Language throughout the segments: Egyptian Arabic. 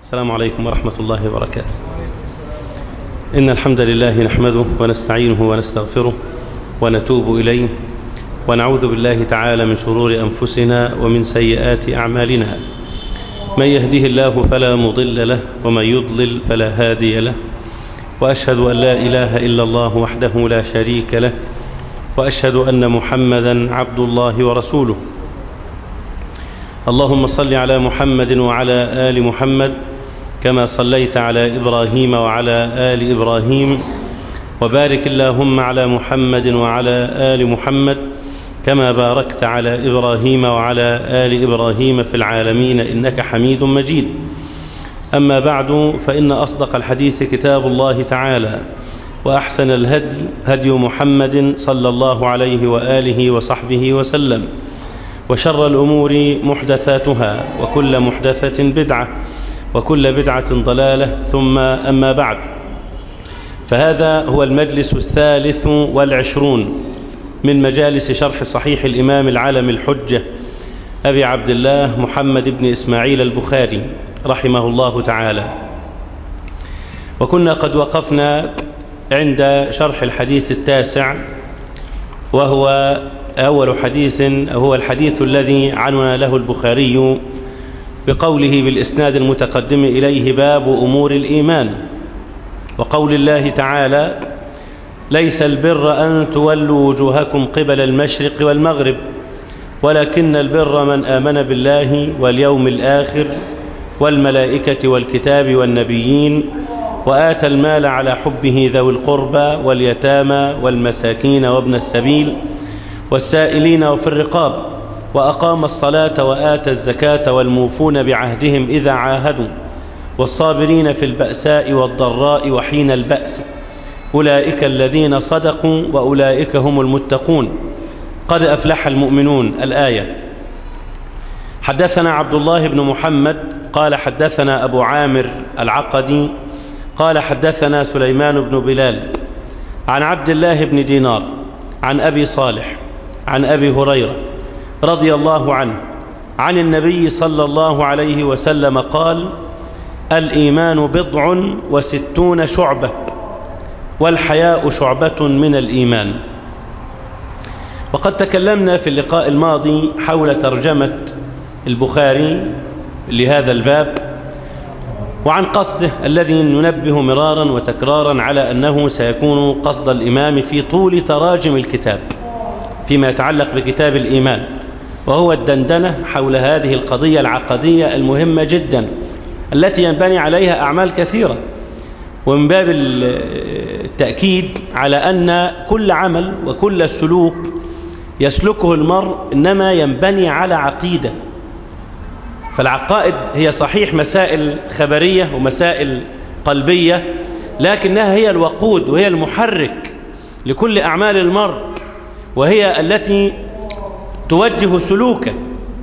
السلام عليكم ورحمة الله وبركاته إن الحمد لله نحمده ونستعينه ونستغفره ونتوب إليه ونعوذ بالله تعالى من شرور أنفسنا ومن سيئات أعمالنا من يهده الله فلا مضل له ومن يضلل فلا هادي له وأشهد أن لا إله إلا الله وحده لا شريك له وأشهد أن محمدا عبد الله ورسوله اللهم صل على محمد وعلى آل محمد كما صليت على إبراهيم وعلى آل إبراهيم وبارك اللهم على محمد وعلى آل محمد كما باركت على إبراهيم وعلى آل إبراهيم في العالمين إنك حميد مجيد أما بعد فإن أصدق الحديث كتاب الله تعالى وأحسن الهدي هدي محمد صلى الله عليه وآله وصحبه وسلم وشر الأمور محدثاتها وكل محدثة بدعة وكل بدعة ضلالة ثم أما بعد فهذا هو المجلس الثالث والعشرون من مجالس شرح صحيح الإمام العالم الحجة أبي عبد الله محمد بن إسماعيل البخاري رحمه الله تعالى وكنا قد وقفنا عند شرح الحديث التاسع وهو أول حديث هو الحديث الذي عنوان له البخاري بقوله بالإسناد المتقدم إليه باب أمور الإيمان وقول الله تعالى ليس البر أن تولوا وجوهكم قبل المشرق والمغرب ولكن البر من آمن بالله واليوم الآخر والملائكة والكتاب والنبيين وآتى المال على حبه ذوي القربى واليتامى والمساكين وابن السبيل والسائلين وفي الرقاب وأقام الصلاة وآتى الزكاة والموفون بعهدهم إذا عاهدوا والصابرين في البأساء والضراء وحين البأس أولئك الذين صدقوا وأولئك هم المتقون قد أفلح المؤمنون الآية حدثنا عبد الله بن محمد قال حدثنا أبو عامر العقدي قال حدثنا سليمان بن بلال عن عبد الله بن دينار عن أبي صالح عن أبي هريرة رضي الله عنه عن النبي صلى الله عليه وسلم قال الإيمان بضع وستون شعبة والحياء شعبة من الإيمان وقد تكلمنا في اللقاء الماضي حول ترجمة البخاري لهذا الباب وعن قصده الذي ننبه مرارا وتكرارا على أنه سيكون قصد الإمام في طول تراجم الكتاب فيما يتعلق بكتاب الإيمان وهو الدندنة حول هذه القضية العقدية المهمة جدا التي ينبني عليها أعمال كثيرة ومن باب التأكيد على أن كل عمل وكل سلوك يسلكه المرء إنما ينبني على عقيدة فالعقائد هي صحيح مسائل خبرية ومسائل قلبية لكنها هي الوقود وهي المحرك لكل أعمال المرء وهي التي توجه سلوكه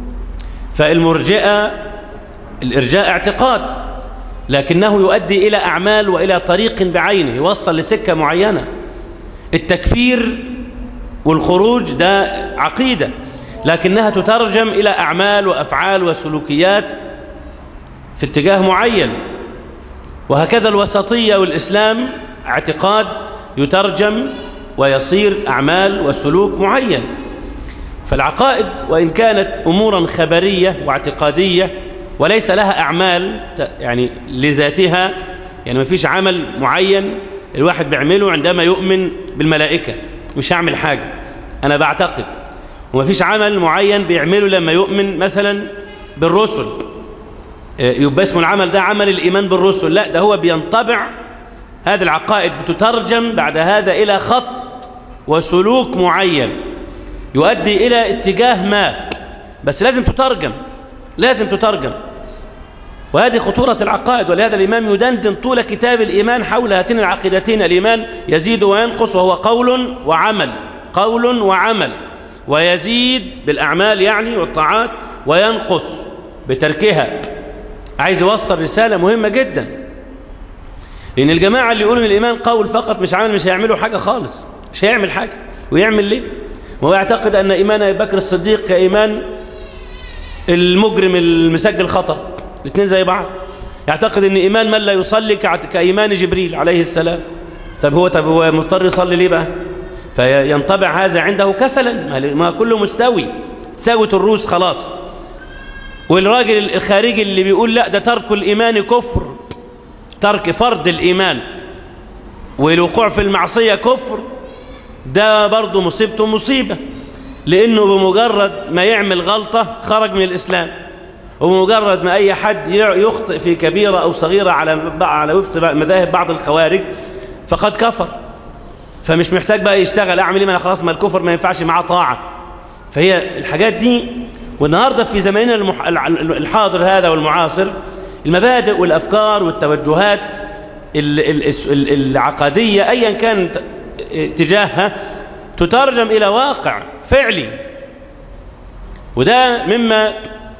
فالمرجئة الإرجاء اعتقاد لكنه يؤدي إلى أعمال وإلى طريق بعينه يوصل لسكة معينة التكفير والخروج ده عقيدة لكنها تترجم إلى أعمال وأفعال وسلوكيات في اتجاه معين وهكذا الوسطية والإسلام اعتقاد يترجم ويصير أعمال وسلوك معين فالعقائد وإن كانت أمورا خبرية واعتقادية وليس لها أعمال يعني لذاتها يعني ما فيش عمل معين الواحد بيعمله عندما يؤمن بالملائكة مش هعمل حاجة أنا بعتقد وما فيش عمل معين بيعمله لما يؤمن مثلا بالرسل يبقى اسمه العمل ده عمل الإيمان بالرسل لا ده هو بينطبع هذه العقائد بتترجم بعد هذا إلى خط وسلوك معين يؤدي إلى اتجاه ما بس لازم تترجم لازم تترجم وهذه خطورة العقائد ولهذا الإمام يدندن طول كتاب الإيمان حول هاتين العقيدتين الإيمان يزيد وينقص وهو قول وعمل قول وعمل ويزيد بالأعمال يعني والطاعات وينقص بتركها عايز يوصل رسالة مهمة جدا لأن الجماعة اللي يقولون الإيمان قول فقط مش عمل مش هيعملوا حاجة خالص مش هيعمل حاجة ويعمل ليه وهو يعتقد أن إيمان أبي بكر الصديق كإيمان المجرم المسجل خطر الاثنين زي بعض يعتقد ان ايمان من لا يصلي كايمان جبريل عليه السلام طب هو طب هو مضطر يصلي ليه بقى فينطبع هذا عنده كسلا ما كله مستوي تساوت الروس خلاص والراجل الخارجي اللي بيقول لا ده ترك الإيمان كفر ترك فرض الإيمان والوقوع في المعصية كفر ده برضه مصيبته مصيبة لأنه بمجرد ما يعمل غلطة خرج من الإسلام وبمجرد ما أي حد يخطئ في كبيرة أو صغيرة على على وفق مذاهب بعض الخوارج فقد كفر فمش محتاج بقى يشتغل أعمل إيه ما أنا خلاص ما الكفر ما ينفعش معاه طاعة فهي الحاجات دي والنهاردة في زماننا المح... الحاضر هذا والمعاصر المبادئ والأفكار والتوجهات العقدية أيا كان تجاهها تترجم إلى واقع فعلي وده مما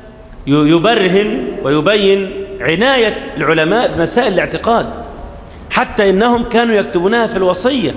يبرهن ويبين عناية العلماء بمسائل الاعتقاد حتى إنهم كانوا يكتبونها في الوصية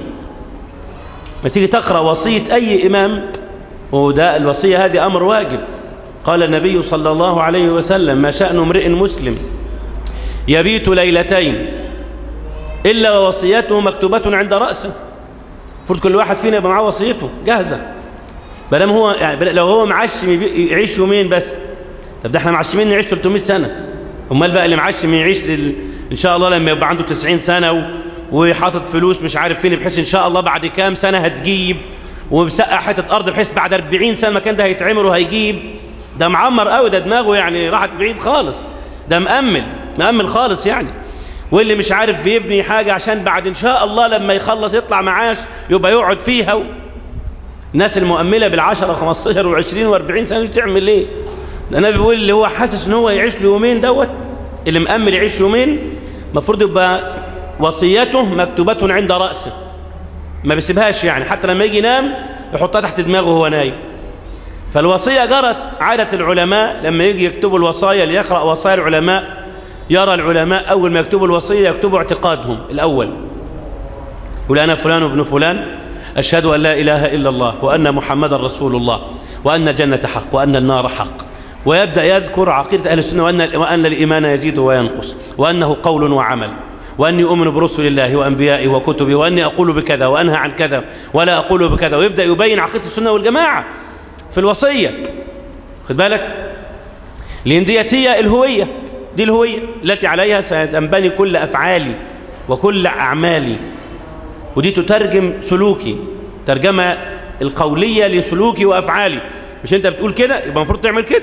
ما تيجي تقرأ وصية أي إمام وده الوصية هذه أمر واجب قال النبي صلى الله عليه وسلم ما شأن امرئ مسلم يبيت ليلتين إلا ووصيته مكتوبة عند رأسه المفروض كل واحد فينا يبقى معاه وصيته جاهزة بلام هو يعني لو هو معشم يعيش يومين بس طب ده احنا معشمين نعيش 300 سنة امال بقى اللي معشم يعيش لل... ان شاء الله لما يبقى عنده 90 سنة و... وحاطط فلوس مش عارف فين بحيث ان شاء الله بعد كام سنة هتجيب ومسقع حتة ارض بحيث بعد 40 سنة المكان ده هيتعمر وهيجيب ده معمر قوي ده دماغه يعني راحت بعيد خالص ده مأمل مأمل خالص يعني واللي مش عارف بيبني حاجة عشان بعد إن شاء الله لما يخلص يطلع معاش يبقى يقعد فيها و... الناس المؤملة بالعشرة وخمستاشر وعشرين واربعين سنة تعمل ايه ده النبي بيقول اللي هو حاسس ان هو يعيش له يومين دوت اللي مأمل يعيش يومين المفروض يبقى وصيته مكتوبة عند رأسه ما بيسيبهاش يعني حتى لما يجي ينام يحطها تحت دماغه وهو نايم فالوصية جرت عادة العلماء لما يجي يكتبوا الوصايا ليقرأ وصايا العلماء يرى العلماء أول ما يكتبوا الوصية يكتبوا اعتقادهم الأول يقول أنا فلان ابن فلان أشهد أن لا إله إلا الله وأن محمد رسول الله وأن الجنة حق وأن النار حق ويبدأ يذكر عقيدة أهل السنة وأن, وأن الإيمان يزيد وينقص وأنه قول وعمل وأني أؤمن برسل الله وأنبيائه وكتبه وأني أقول بكذا وأنهى عن كذا ولا أقول بكذا ويبدأ يبين عقيدة السنة والجماعة في الوصية خد بالك لأن ديت هي الهوية دي الهوية التي عليها سينبني كل أفعالي وكل أعمالي ودي تترجم سلوكي ترجمة القولية لسلوكي وأفعالي مش أنت بتقول كده يبقى المفروض تعمل كده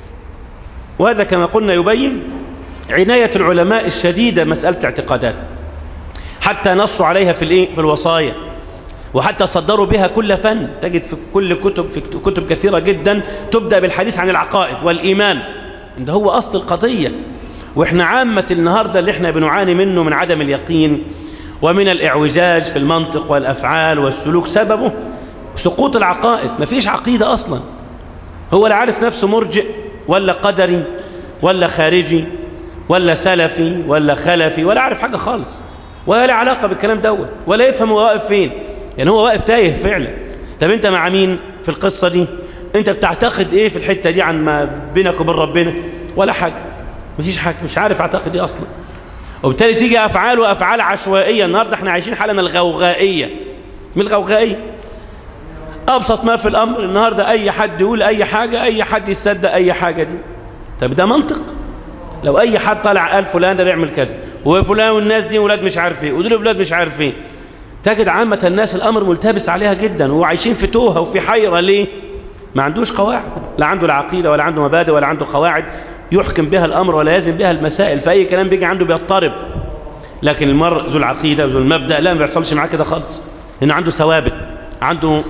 وهذا كما قلنا يبين عناية العلماء الشديدة مسألة اعتقادات حتى نصوا عليها في الايه في الوصايا وحتى صدروا بها كل فن تجد في كل كتب في كتب كثيرة جدا تبدأ بالحديث عن العقائد والإيمان ده هو أصل القضية وإحنا عامة النهاردة اللي إحنا بنعاني منه من عدم اليقين ومن الإعوجاج في المنطق والأفعال والسلوك سببه سقوط العقائد ما فيش عقيدة أصلا هو لا عارف نفسه مرجئ ولا قدري ولا خارجي ولا سلفي ولا خلفي ولا عارف حاجة خالص ولا له علاقة بالكلام دوت ولا يفهم هو واقف فين يعني هو واقف تايه فعلا طب انت مع مين في القصة دي انت بتعتقد ايه في الحتة دي عن ما بينك وبين ربنا ولا حاجة مفيش حاجة مش عارف اعتقد ايه اصلا وبالتالي تيجي افعال وافعال عشوائية النهاردة احنا عايشين حالة من الغوغائية من الغوغائية ابسط ما في الامر النهاردة اي حد يقول اي حاجة اي حد يصدق اي حاجة دي طب ده منطق لو اي حد طلع قال فلان ده بيعمل كذا وفلان والناس دي ولاد مش عارف ايه ودول ولاد مش عارف ايه تجد عامة الناس الامر ملتبس عليها جدا وعايشين في توهة وفي حيرة ليه ما عندوش قواعد لا عنده العقيدة ولا عنده مبادئ ولا عنده قواعد يحكم بها الأمر ولا يزن بها المسائل فأي كلام بيجي عنده بيضطرب لكن المرء ذو العقيدة وذو المبدأ لا ما بيحصلش معاه كده خالص لأنه عنده ثوابت عنده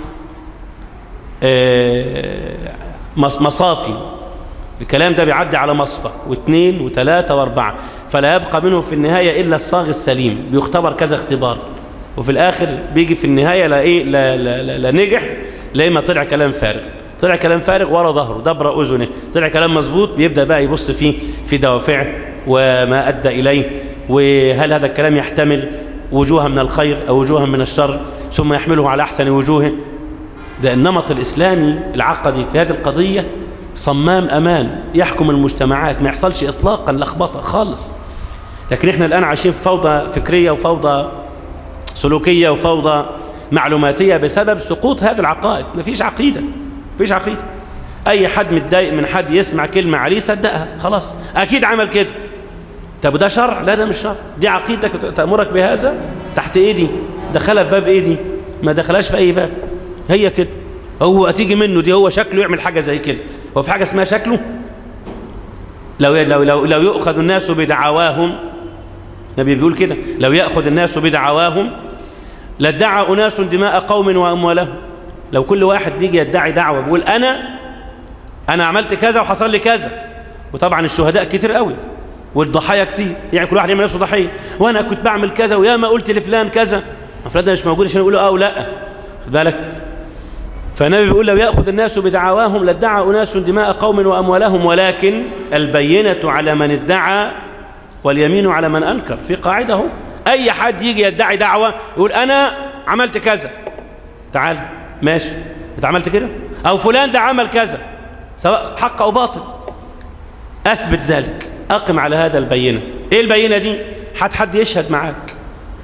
مصافي الكلام ده بيعدي على مصفى واثنين وثلاثة واربعة فلا يبقى منه في النهاية إلا الصاغ السليم بيختبر كذا اختبار وفي الآخر بيجي في النهاية لا, إيه لا, لا, لا, لا نجح لا إما طلع كلام فارغ طلع كلام فارغ ورا ظهره دبر أذنه طلع كلام مظبوط بيبدأ بقى يبص فيه في دوافعه وما أدى إليه وهل هذا الكلام يحتمل وجوها من الخير أو وجوها من الشر ثم يحمله على أحسن وجوهه ده النمط الإسلامي العقدي في هذه القضية صمام أمان يحكم المجتمعات ما يحصلش إطلاقا لخبطة خالص لكن احنا الآن عايشين في فوضى فكرية وفوضى سلوكية وفوضى معلوماتية بسبب سقوط هذه العقائد مفيش عقيدة مفيش عقيدة أي حد متضايق من حد يسمع كلمة عليه صدقها خلاص أكيد عمل كده طب وده شرع لا ده مش شرع دي عقيدتك تأمرك بهذا تحت ايدي دخلها في باب ايدي ما دخلهاش في اي باب هي كده هو تيجي منه دي هو شكله يعمل حاجة زي كده هو في حاجة اسمها شكله لو لو لو, لو يؤخذ الناس بدعواهم النبي بيقول كده لو يأخذ الناس بدعواهم لادعى أناس دماء قوم وأموالهم لو كل واحد يجي يدعي دعوة بيقول أنا أنا عملت كذا وحصل لي كذا وطبعا الشهداء كتير قوي والضحايا كتير يعني كل واحد يعمل نفسه ضحيه وانا كنت بعمل كذا ويا ما قلت لفلان كذا فلان ده مش موجود عشان يقولوا اه ولا خد بالك فالنبي بيقول لو ياخذ الناس بدعواهم لادعى اناس دماء قوم واموالهم ولكن البينه على من ادعى واليمين على من انكر في قاعده اهو اي حد يجي يدعي دعوه يقول انا عملت كذا تعال ماشي انت عملت كده او فلان ده عمل كذا سواء حق او باطل اثبت ذلك أقم على هذا البينة إيه البينة دي حد حد يشهد معاك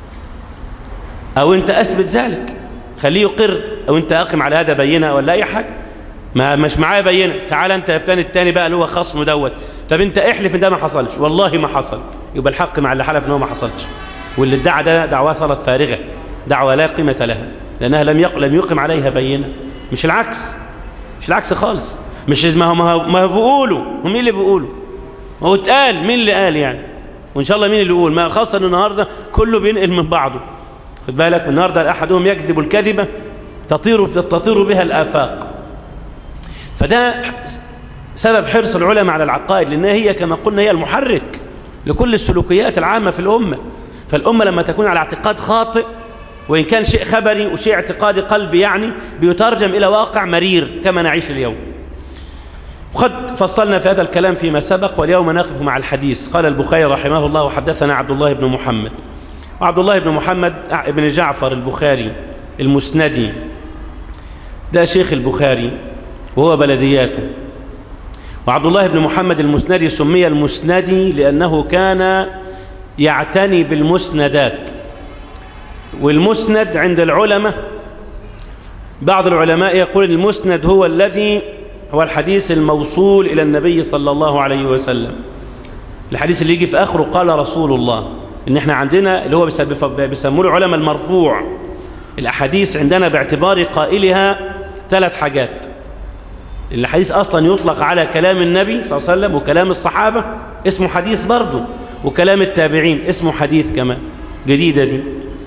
أو أنت أثبت ذلك خليه يقر أو أنت أقم على هذا بينة ولا أي حاجة ما مش معايا بينة تعال أنت يا فلان التاني بقى اللي هو خصم دوت طب أنت احلف إن ده ما حصلش والله ما حصل يبقى الحق مع اللي حلف إن هو ما حصلش واللي ادعى ده دعوة صارت فارغة دعوة لا قيمة لها لأنها لم يق... لم يقم عليها بينة مش العكس مش العكس خالص مش ما هو ما هو, ما هو بيقولوا هم مين اللي بيقولوا ما هو اتقال مين اللي قال يعني وإن شاء الله مين اللي يقول ما خاصة النهاردة كله بينقل من بعضه خد بالك النهاردة أحدهم يكذب الكذبة تطير, تطير بها الآفاق فده سبب حرص العلماء على العقائد لأنها هي كما قلنا هي المحرك لكل السلوكيات العامة في الأمة فالأمة لما تكون على اعتقاد خاطئ وإن كان شيء خبري وشيء اعتقادي قلبي يعني بيترجم إلى واقع مرير كما نعيش اليوم وقد فصلنا في هذا الكلام فيما سبق واليوم نقف مع الحديث قال البخاري رحمه الله وحدثنا عبد الله بن محمد وعبد الله بن محمد بن جعفر البخاري المسندي ده شيخ البخاري وهو بلدياته وعبد الله بن محمد المسندي سمي المسندي لأنه كان يعتني بالمسندات والمسند عند العلماء بعض العلماء يقول المسند هو الذي هو الحديث الموصول إلى النبي صلى الله عليه وسلم الحديث اللي يجي في آخره قال رسول الله إن إحنا عندنا اللي هو بيسموه العلماء المرفوع الأحاديث عندنا باعتبار قائلها ثلاث حاجات الحديث أصلا يطلق على كلام النبي صلى الله عليه وسلم وكلام الصحابة اسمه حديث برضه وكلام التابعين اسمه حديث كمان جديدة دي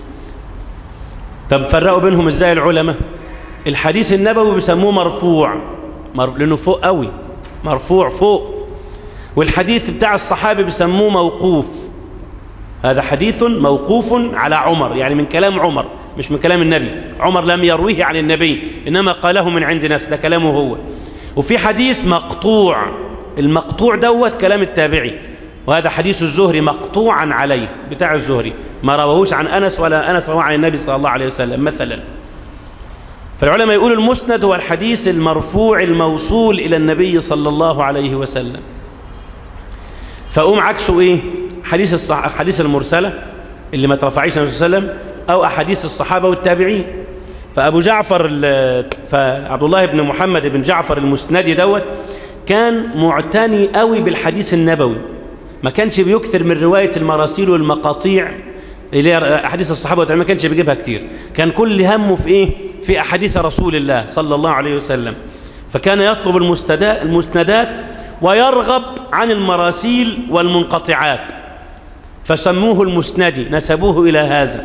طب فرقوا بينهم ازاي العلماء الحديث النبوي بيسموه مرفوع لأنه فوق قوي مرفوع فوق والحديث بتاع الصحابي بيسموه موقوف هذا حديث موقوف على عمر يعني من كلام عمر مش من كلام النبي عمر لم يرويه عن النبي إنما قاله من عند نفسه ده كلامه هو وفي حديث مقطوع المقطوع دوت كلام التابعي وهذا حديث الزهري مقطوعا عليه بتاع الزهري ما روahوش عن أنس ولا أنس رواه عن النبي صلى الله عليه وسلم مثلا فالعلماء يقولوا المسند هو الحديث المرفوع الموصول إلى النبي صلى الله عليه وسلم فأقوم عكسه إيه حديث الصح... حديث المرسلة اللي ما ترفعيش النبي صلى الله عليه وسلم أو أحاديث الصحابة والتابعين فأبو جعفر فعبد الله بن محمد بن جعفر المسندي دوت كان معتني قوي بالحديث النبوي ما كانش بيكثر من رواية المراسيل والمقاطيع اللي هي أحاديث الصحابة والتابعين ما كانش بيجيبها كتير كان كل همه في إيه في أحاديث رسول الله صلى الله عليه وسلم فكان يطلب المسندات ويرغب عن المراسيل والمنقطعات فسموه المسندي نسبوه إلى هذا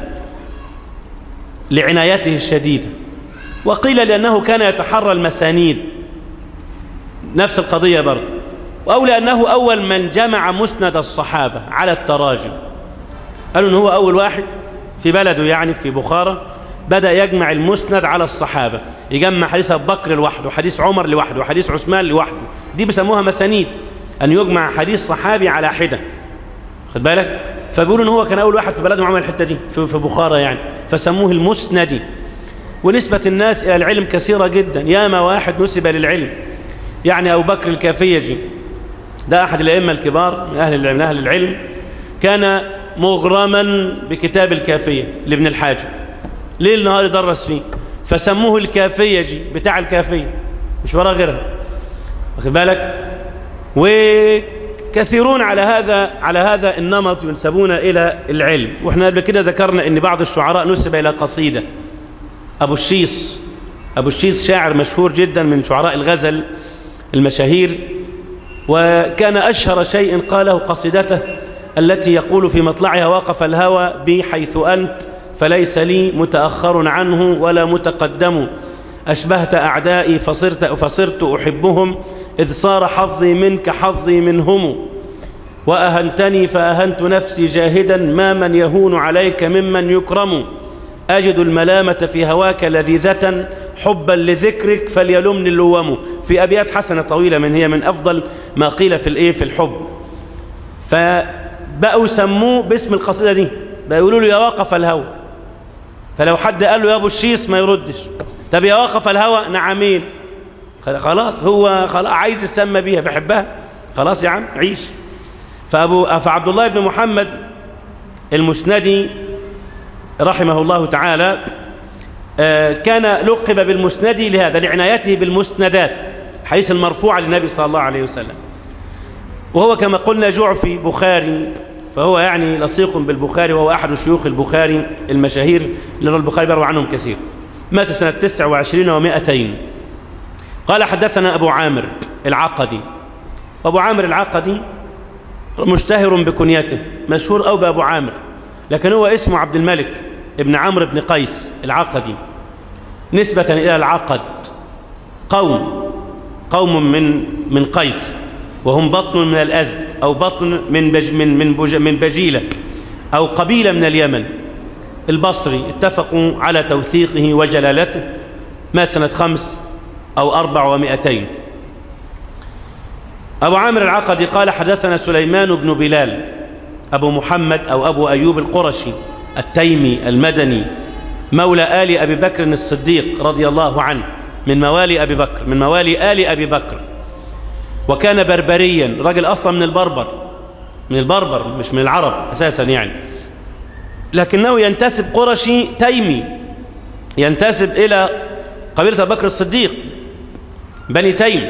لعنايته الشديدة وقيل لأنه كان يتحرى المسانيد نفس القضية برضه أو لأنه أول من جمع مسند الصحابة على التراجم قالوا أنه هو أول واحد في بلده يعني في بخارى بدأ يجمع المسند على الصحابة يجمع حديث أبو بكر لوحده حديث عمر لوحده حديث عثمان لوحده دي بيسموها مسانيد أن يجمع حديث صحابي على حدة خد بالك فبيقولوا ان هو كان اول واحد في بلدهم عمل الحته دي في, في بخارى يعني فسموه المسندي ونسبه الناس الى العلم كثيره جدا ياما واحد نسب للعلم يعني ابو بكر الكافيجي ده احد الائمه الكبار من اهل العلم, من أهل العلم كان مغرما بكتاب الكافية لابن الحاج ليل نهار يدرس فيه فسموه الكافية جي بتاع الكافية مش ورا غيرها واخد بالك وكثيرون على هذا على هذا النمط ينسبون إلى العلم واحنا قبل كده ذكرنا ان بعض الشعراء نسب إلى قصيدة أبو الشيص أبو الشيص شاعر مشهور جدا من شعراء الغزل المشاهير وكان أشهر شيء قاله قصيدته التي يقول في مطلعها وقف الهوى بي حيث أنت فليس لي متأخر عنه ولا متقدم أشبهت أعدائي فصرت, فصرت أحبهم إذ صار حظي منك حظي منهم وأهنتني فأهنت نفسي جاهدا ما من يهون عليك ممن يكرم أجد الملامة في هواك لذيذة حبا لذكرك فليلمني اللوم في أبيات حسنة طويلة من هي من أفضل ما قيل في الإيه في الحب فبقوا سموه باسم القصيدة دي بيقولوا له يا واقف الهوى فلو حد قال له يا أبو الشيص ما يردش طب يا واقف الهوى نعمين خلاص هو خلاص عايز يسمى بيها بحبها خلاص يا عم عيش فأبو فعبد الله بن محمد المسندي رحمه الله تعالى كان لقب بالمسندي لهذا لعنايته بالمسندات حيث المرفوعة للنبي صلى الله عليه وسلم وهو كما قلنا جعفي بخاري فهو يعني لصيق بالبخاري وهو أحد شيوخ البخاري المشاهير اللي البخاري بيروى عنهم كثير مات سنة 29 و200 قال حدثنا أبو عامر العقدي أبو عامر العقدي مشتهر بكنيته مشهور أو بأبو عامر لكن هو اسمه عبد الملك ابن عمرو بن قيس العقدي نسبة إلى العقد قوم قوم من من قيس وهم بطن من الأزد أو بطن من بج من من, بج من بجيلة أو قبيلة من اليمن البصري اتفقوا على توثيقه وجلالته ما سنة خمس أو أربع ومئتين أبو عامر العقدي قال حدثنا سليمان بن بلال أبو محمد أو أبو أيوب القرشي التيمي المدني مولى آل أبي بكر الصديق رضي الله عنه من موالي أبي بكر من موالي آل أبي بكر وكان بربريا رجل أصلا من البربر من البربر مش من العرب أساسا يعني لكنه ينتسب قرشي تيمي ينتسب إلى قبيلة أبي بكر الصديق بني تيم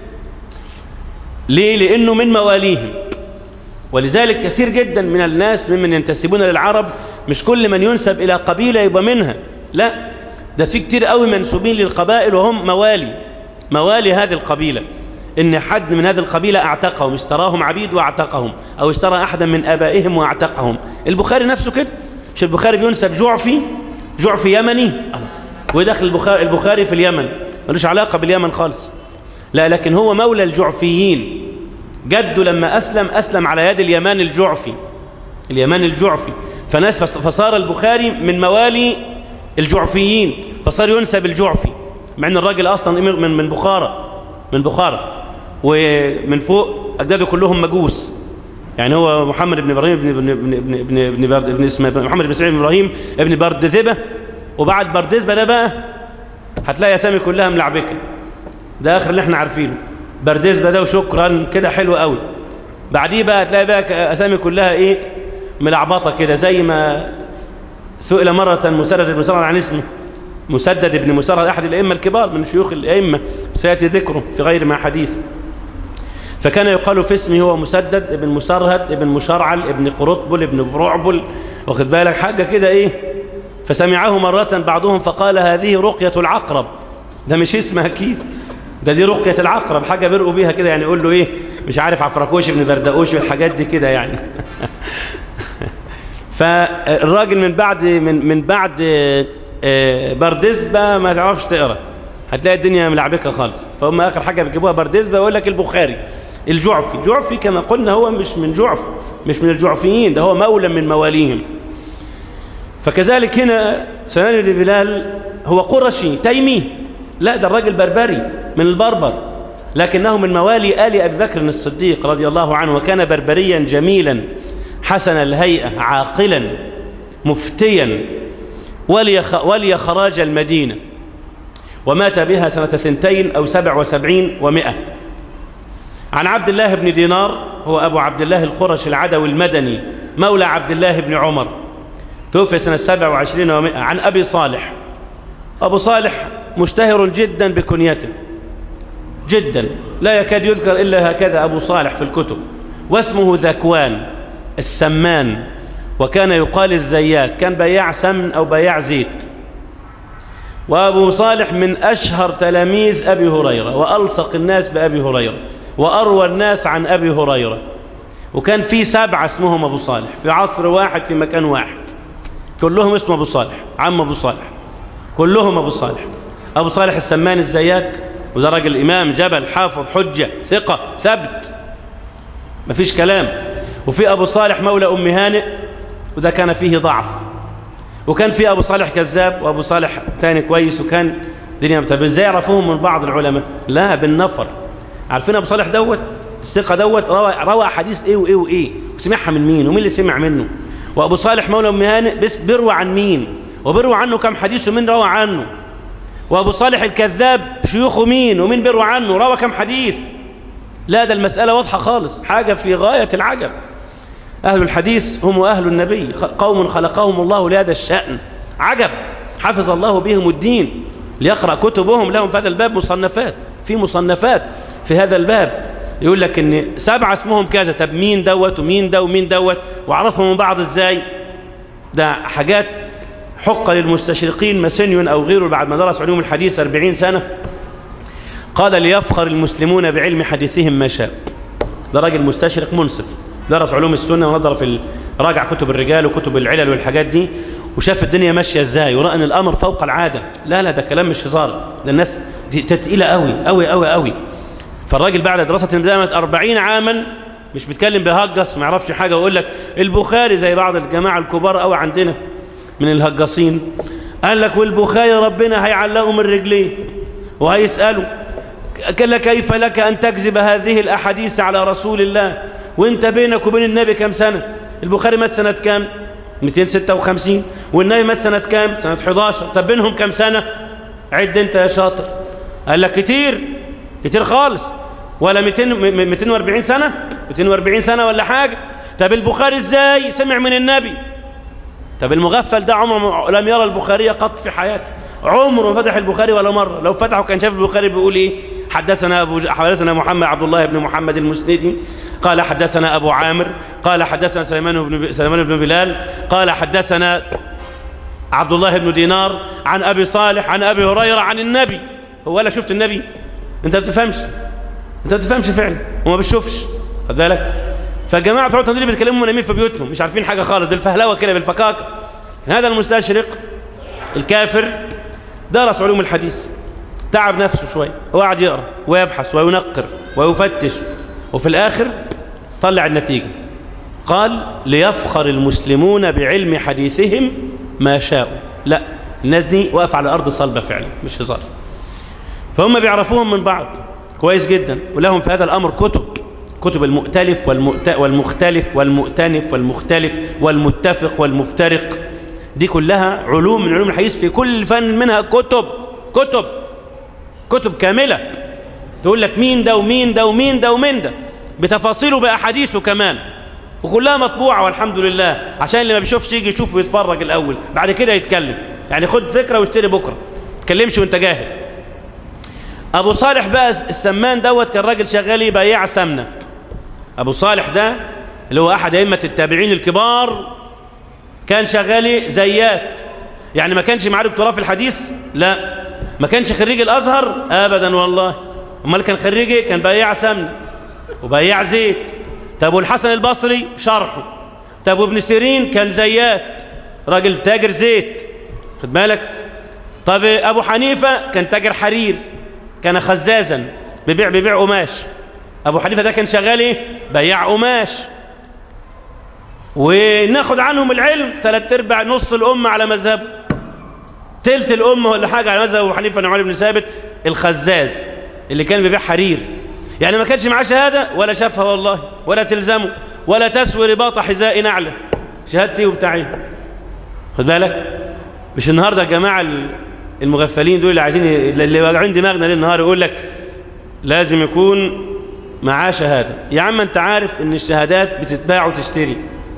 ليه؟ لأنه من مواليهم ولذلك كثير جدا من الناس ممن ينتسبون للعرب مش كل من ينسب إلى قبيلة يبقى منها لا ده في كتير قوي منسوبين للقبائل وهم موالي موالي هذه القبيلة إن حد من هذه القبيلة اعتقهم اشتراهم عبيد واعتقهم أو اشترى أحدا من آبائهم واعتقهم البخاري نفسه كده مش البخاري بينسب جعفي جعفي يمني ويدخل البخاري, البخاري في اليمن ملوش علاقة باليمن خالص لا لكن هو مولى الجعفيين جده لما أسلم أسلم على يد اليمان الجعفي اليمان الجعفي فناس فصار البخاري من موالي الجعفيين فصار ينسب الجعفي مع ان الراجل اصلا من من بخارى من بخارى ومن فوق اجداده كلهم مجوس يعني هو محمد بن ابراهيم بن ابن ابن ابن ابن ابن, برد ابن اسمه محمد بن سعيد بن ابراهيم ابن بردذبه وبعد بردذبه ده بقى هتلاقي اسامي كلها ملعبكه ده اخر اللي احنا عارفينه بردذبه ده وشكرا كده حلو قوي بعديه بقى هتلاقي بقى اسامي كلها ايه ملعبطه كده زي ما سئل مره مسدد بن مسرد عن اسمه مسدد بن مسرد احد الائمه الكبار من شيوخ الائمه سياتي ذكره في غير ما حديث فكان يقال في اسمه هو مسدد ابن مسرهد ابن مشرعل ابن قرطبل ابن فرعبل واخد بالك حاجه كده ايه فسمعه مرة بعضهم فقال هذه رقية العقرب ده مش اسم أكيد ده دي رقية العقرب حاجة برقوا بيها كده يعني يقول له إيه مش عارف عفركوش ابن بردقوش والحاجات دي كده يعني فالراجل من بعد من من بعد بردزبة ما تعرفش تقرا هتلاقي الدنيا ملعبكه خالص فهم اخر حاجه بيجيبوها بردزبة يقول لك البخاري الجعفي جعفي كما قلنا هو مش من جعف مش من الجعفيين ده هو مولى من مواليهم فكذلك هنا سنان بن بلال هو قرشي تيمي لا ده الراجل بربري من البربر لكنه من موالي آل أبي بكر الصديق رضي الله عنه وكان بربريا جميلا حسن الهيئة عاقلا مفتيا ولي, ولي خراج المدينة ومات بها سنة ثنتين أو سبع وسبعين ومئة عن عبد الله بن دينار هو أبو عبد الله القرش العدوي المدني مولى عبد الله بن عمر توفي سنة 27 ومئة عن أبي صالح أبو صالح مشتهر جدا بكنيته جدا لا يكاد يذكر إلا هكذا أبو صالح في الكتب واسمه ذكوان السمان وكان يقال الزيات كان بياع سمن أو بياع زيت وأبو صالح من أشهر تلاميذ أبي هريرة وألصق الناس بأبي هريرة وأروى الناس عن أبي هريرة وكان في سبعة اسمهم أبو صالح في عصر واحد في مكان واحد كلهم اسم أبو صالح عم أبو صالح كلهم أبو صالح أبو صالح السمان الزيات وده راجل إمام جبل حافظ حجة ثقة ثبت مفيش كلام وفي أبو صالح مولى أم هانئ وده كان فيه ضعف وكان في أبو صالح كذاب وأبو صالح تاني كويس وكان دنيا طب ازاي يعرفوهم من بعض العلماء لا بالنفر عارفين أبو صالح دوت الثقة دوت روى, روى حديث إيه وإيه وإيه وسمعها من مين ومين اللي سمع منه وأبو صالح مولى أم هانئ بس بيروى عن مين وبيروى عنه كم حديث ومين روى عنه وأبو صالح الكذاب شيوخه مين ومين بيروى عنه روى كم حديث لا ده المسألة واضحة خالص حاجة في غاية العجب أهل الحديث هم أهل النبي قوم خلقهم الله لهذا الشأن عجب حفظ الله بهم الدين ليقرأ كتبهم لهم في هذا الباب مصنفات في مصنفات في هذا الباب يقول لك ان سبعة اسمهم كذا طب مين دوت ومين ده ومين دوت وعرفهم من بعض ازاي ده حاجات حق للمستشرقين مسنيون او غيره بعد ما درس علوم الحديث 40 سنة قال ليفخر المسلمون بعلم حديثهم ما شاء ده راجل مستشرق منصف درس علوم السنة ونظر في راجع كتب الرجال وكتب العلل والحاجات دي وشاف الدنيا ماشية ازاي ورأى ان الامر فوق العادة لا لا ده كلام مش هزار ده الناس دي تقيلة قوي قوي قوي قوي فالراجل بعد دراسة دامت 40 عاما مش بيتكلم بيهجص ما يعرفش حاجة ويقول لك البخاري زي بعض الجماعة الكبار قوي عندنا من الهجاصين قال لك والبخاري ربنا هيعلقه من رجليه وهيسأله قال كيف لك أن تكذب هذه الأحاديث على رسول الله وانت بينك وبين النبي كم سنة البخاري مات سنة كام 256 والنبي مات سنة كام سنة 11 طب بينهم كم سنة عد انت يا شاطر قال لك كتير كتير خالص ولا 200 240 سنة 240 سنة ولا حاجة طب البخاري ازاي سمع من النبي طب المغفل ده عمره لم يرى البخاري قط في حياته عمره ما فتح البخاري ولا مرة لو فتحه كان شاف البخاري بيقول ايه حدثنا أبو حدثنا محمد عبد الله بن محمد المسندي قال حدثنا أبو عامر قال حدثنا سليمان بن سليمان بن بلال قال حدثنا عبد الله بن دينار عن أبي صالح عن أبي هريرة عن النبي هو ولا شفت النبي انت ما بتفهمش انت ما بتفهمش فعلا وما بتشوفش خد بالك فالجماعه بتوع التدريب بيتكلموا منامين في بيوتهم مش عارفين حاجه خالص بالفهلوه كده بالفكاكه هذا المستشرق الكافر درس علوم الحديث تعب نفسه شوي وقعد يقرا ويبحث وينقر ويفتش وفي الاخر طلع النتيجه قال ليفخر المسلمون بعلم حديثهم ما شاءوا لا الناس دي واقف على ارض صلبه فعلا مش هزار فهم بيعرفوهم من بعض كويس جدا ولهم في هذا الامر كتب كتب المؤتلف والمؤت... والمختلف والمؤتنف والمختلف والمتفق والمفترق دي كلها علوم من علوم الحديث في كل فن منها كتب كتب كتب كاملة تقول لك مين ده ومين ده ومين ده ومين ده بتفاصيله بأحاديثه كمان وكلها مطبوعة والحمد لله عشان اللي ما بيشوفش يجي يشوف ويتفرج الأول بعد كده يتكلم يعني خد فكرة واشتري بكرة تكلمش وانت جاهل أبو صالح بقى السمان دوت كان راجل شغال بياع سمنة أبو صالح ده اللي هو أحد أئمة التابعين الكبار كان شغال زيات يعني ما كانش معاه دكتوراه في الحديث لا ما كانش خريج الأزهر أبدا والله امال كان خريجي كان بياع سمن وبياع زيت طب والحسن البصري شرحه طب وابن سيرين كان زيات راجل تاجر زيت خد بالك طب أبو حنيفة كان تاجر حرير كان خزازا بيبيع بيبيع قماش أبو حنيفة ده كان شغال ايه بياع قماش وناخد عنهم العلم ثلاث ارباع نص الأمة على مذهبه تلت الأمة ولا حاجة على مذهب أبو حنيفة نعمان بن ثابت الخزاز اللي كان بيبيع حرير يعني ما كانش معاه شهادة ولا شافها والله ولا تلزمه ولا تسوي رباط حذاء نعله شهادتي وبتاعي خد بالك مش النهارده يا جماعه المغفلين دول اللي عايزين اللي واجعين دماغنا ليل نهار يقول لك لازم يكون معاه شهاده يا عم انت عارف ان الشهادات بتتباع وتشتري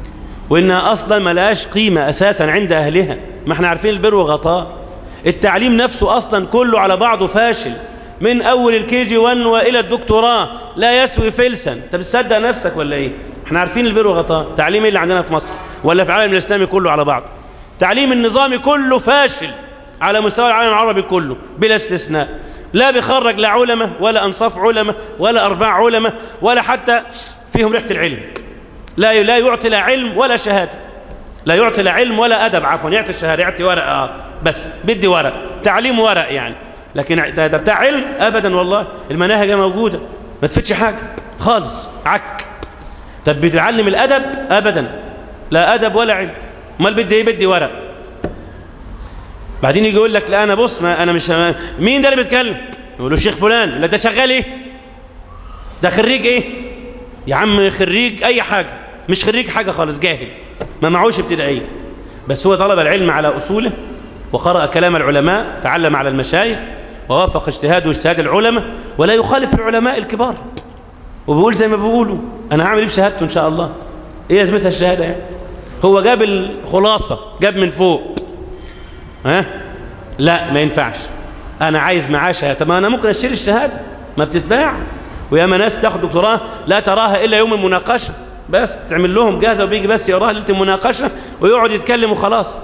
وإنها أصلا ما لهاش قيمة أساسا عند أهلها ما احنا عارفين البر وغطاء التعليم نفسه أصلا كله على بعضه فاشل من أول الكي جي 1 وإلى الدكتوراه لا يسوي فلسا أنت بتصدق نفسك ولا إيه احنا عارفين البر وغطاء تعليم إيه اللي عندنا في مصر ولا في العالم الإسلامي كله على بعض تعليم النظامي كله فاشل على مستوى العالم العربي كله بلا استثناء لا بيخرج لا علماء ولا أنصاف علماء ولا أرباع علماء ولا حتى فيهم ريحة العلم لا لا يعطي لا علم ولا شهادة لا يعطي لا علم ولا أدب عفوا يعطي الشهادة يعطي ورق آه بس بدي ورق تعليم ورق يعني لكن ده بتاع علم أبدا والله المناهج موجودة ما تفتش حاجة خالص عك طب بتعلم الأدب أبدا لا أدب ولا علم امال بدي ايه بدي ورق بعدين يجي يقول لك لا انا بص ما انا مش مين ده اللي بيتكلم يقول له الشيخ فلان لا ده شغال ايه ده خريج ايه يا عم خريج اي حاجه مش خريج حاجه خالص جاهل ما معوش ابتدائيه بس هو طلب العلم على اصوله وقرأ كلام العلماء تعلم على المشايخ ووافق اجتهاده واجتهاد العلماء ولا يخالف العلماء الكبار وبيقول زي ما بيقولوا انا هعمل ايه بشهادته ان شاء الله ايه لازمتها الشهاده يعني هو جاب الخلاصة جاب من فوق ها لا ما ينفعش أنا عايز معاه شهادة طب أنا ممكن أشتري الشهادة ما بتتباع وياما ناس بتاخد دكتوراه لا تراها إلا يوم المناقشة بس تعمل لهم جاهزة وبيجي بس يراها ليلة المناقشة ويقعد يتكلم وخلاص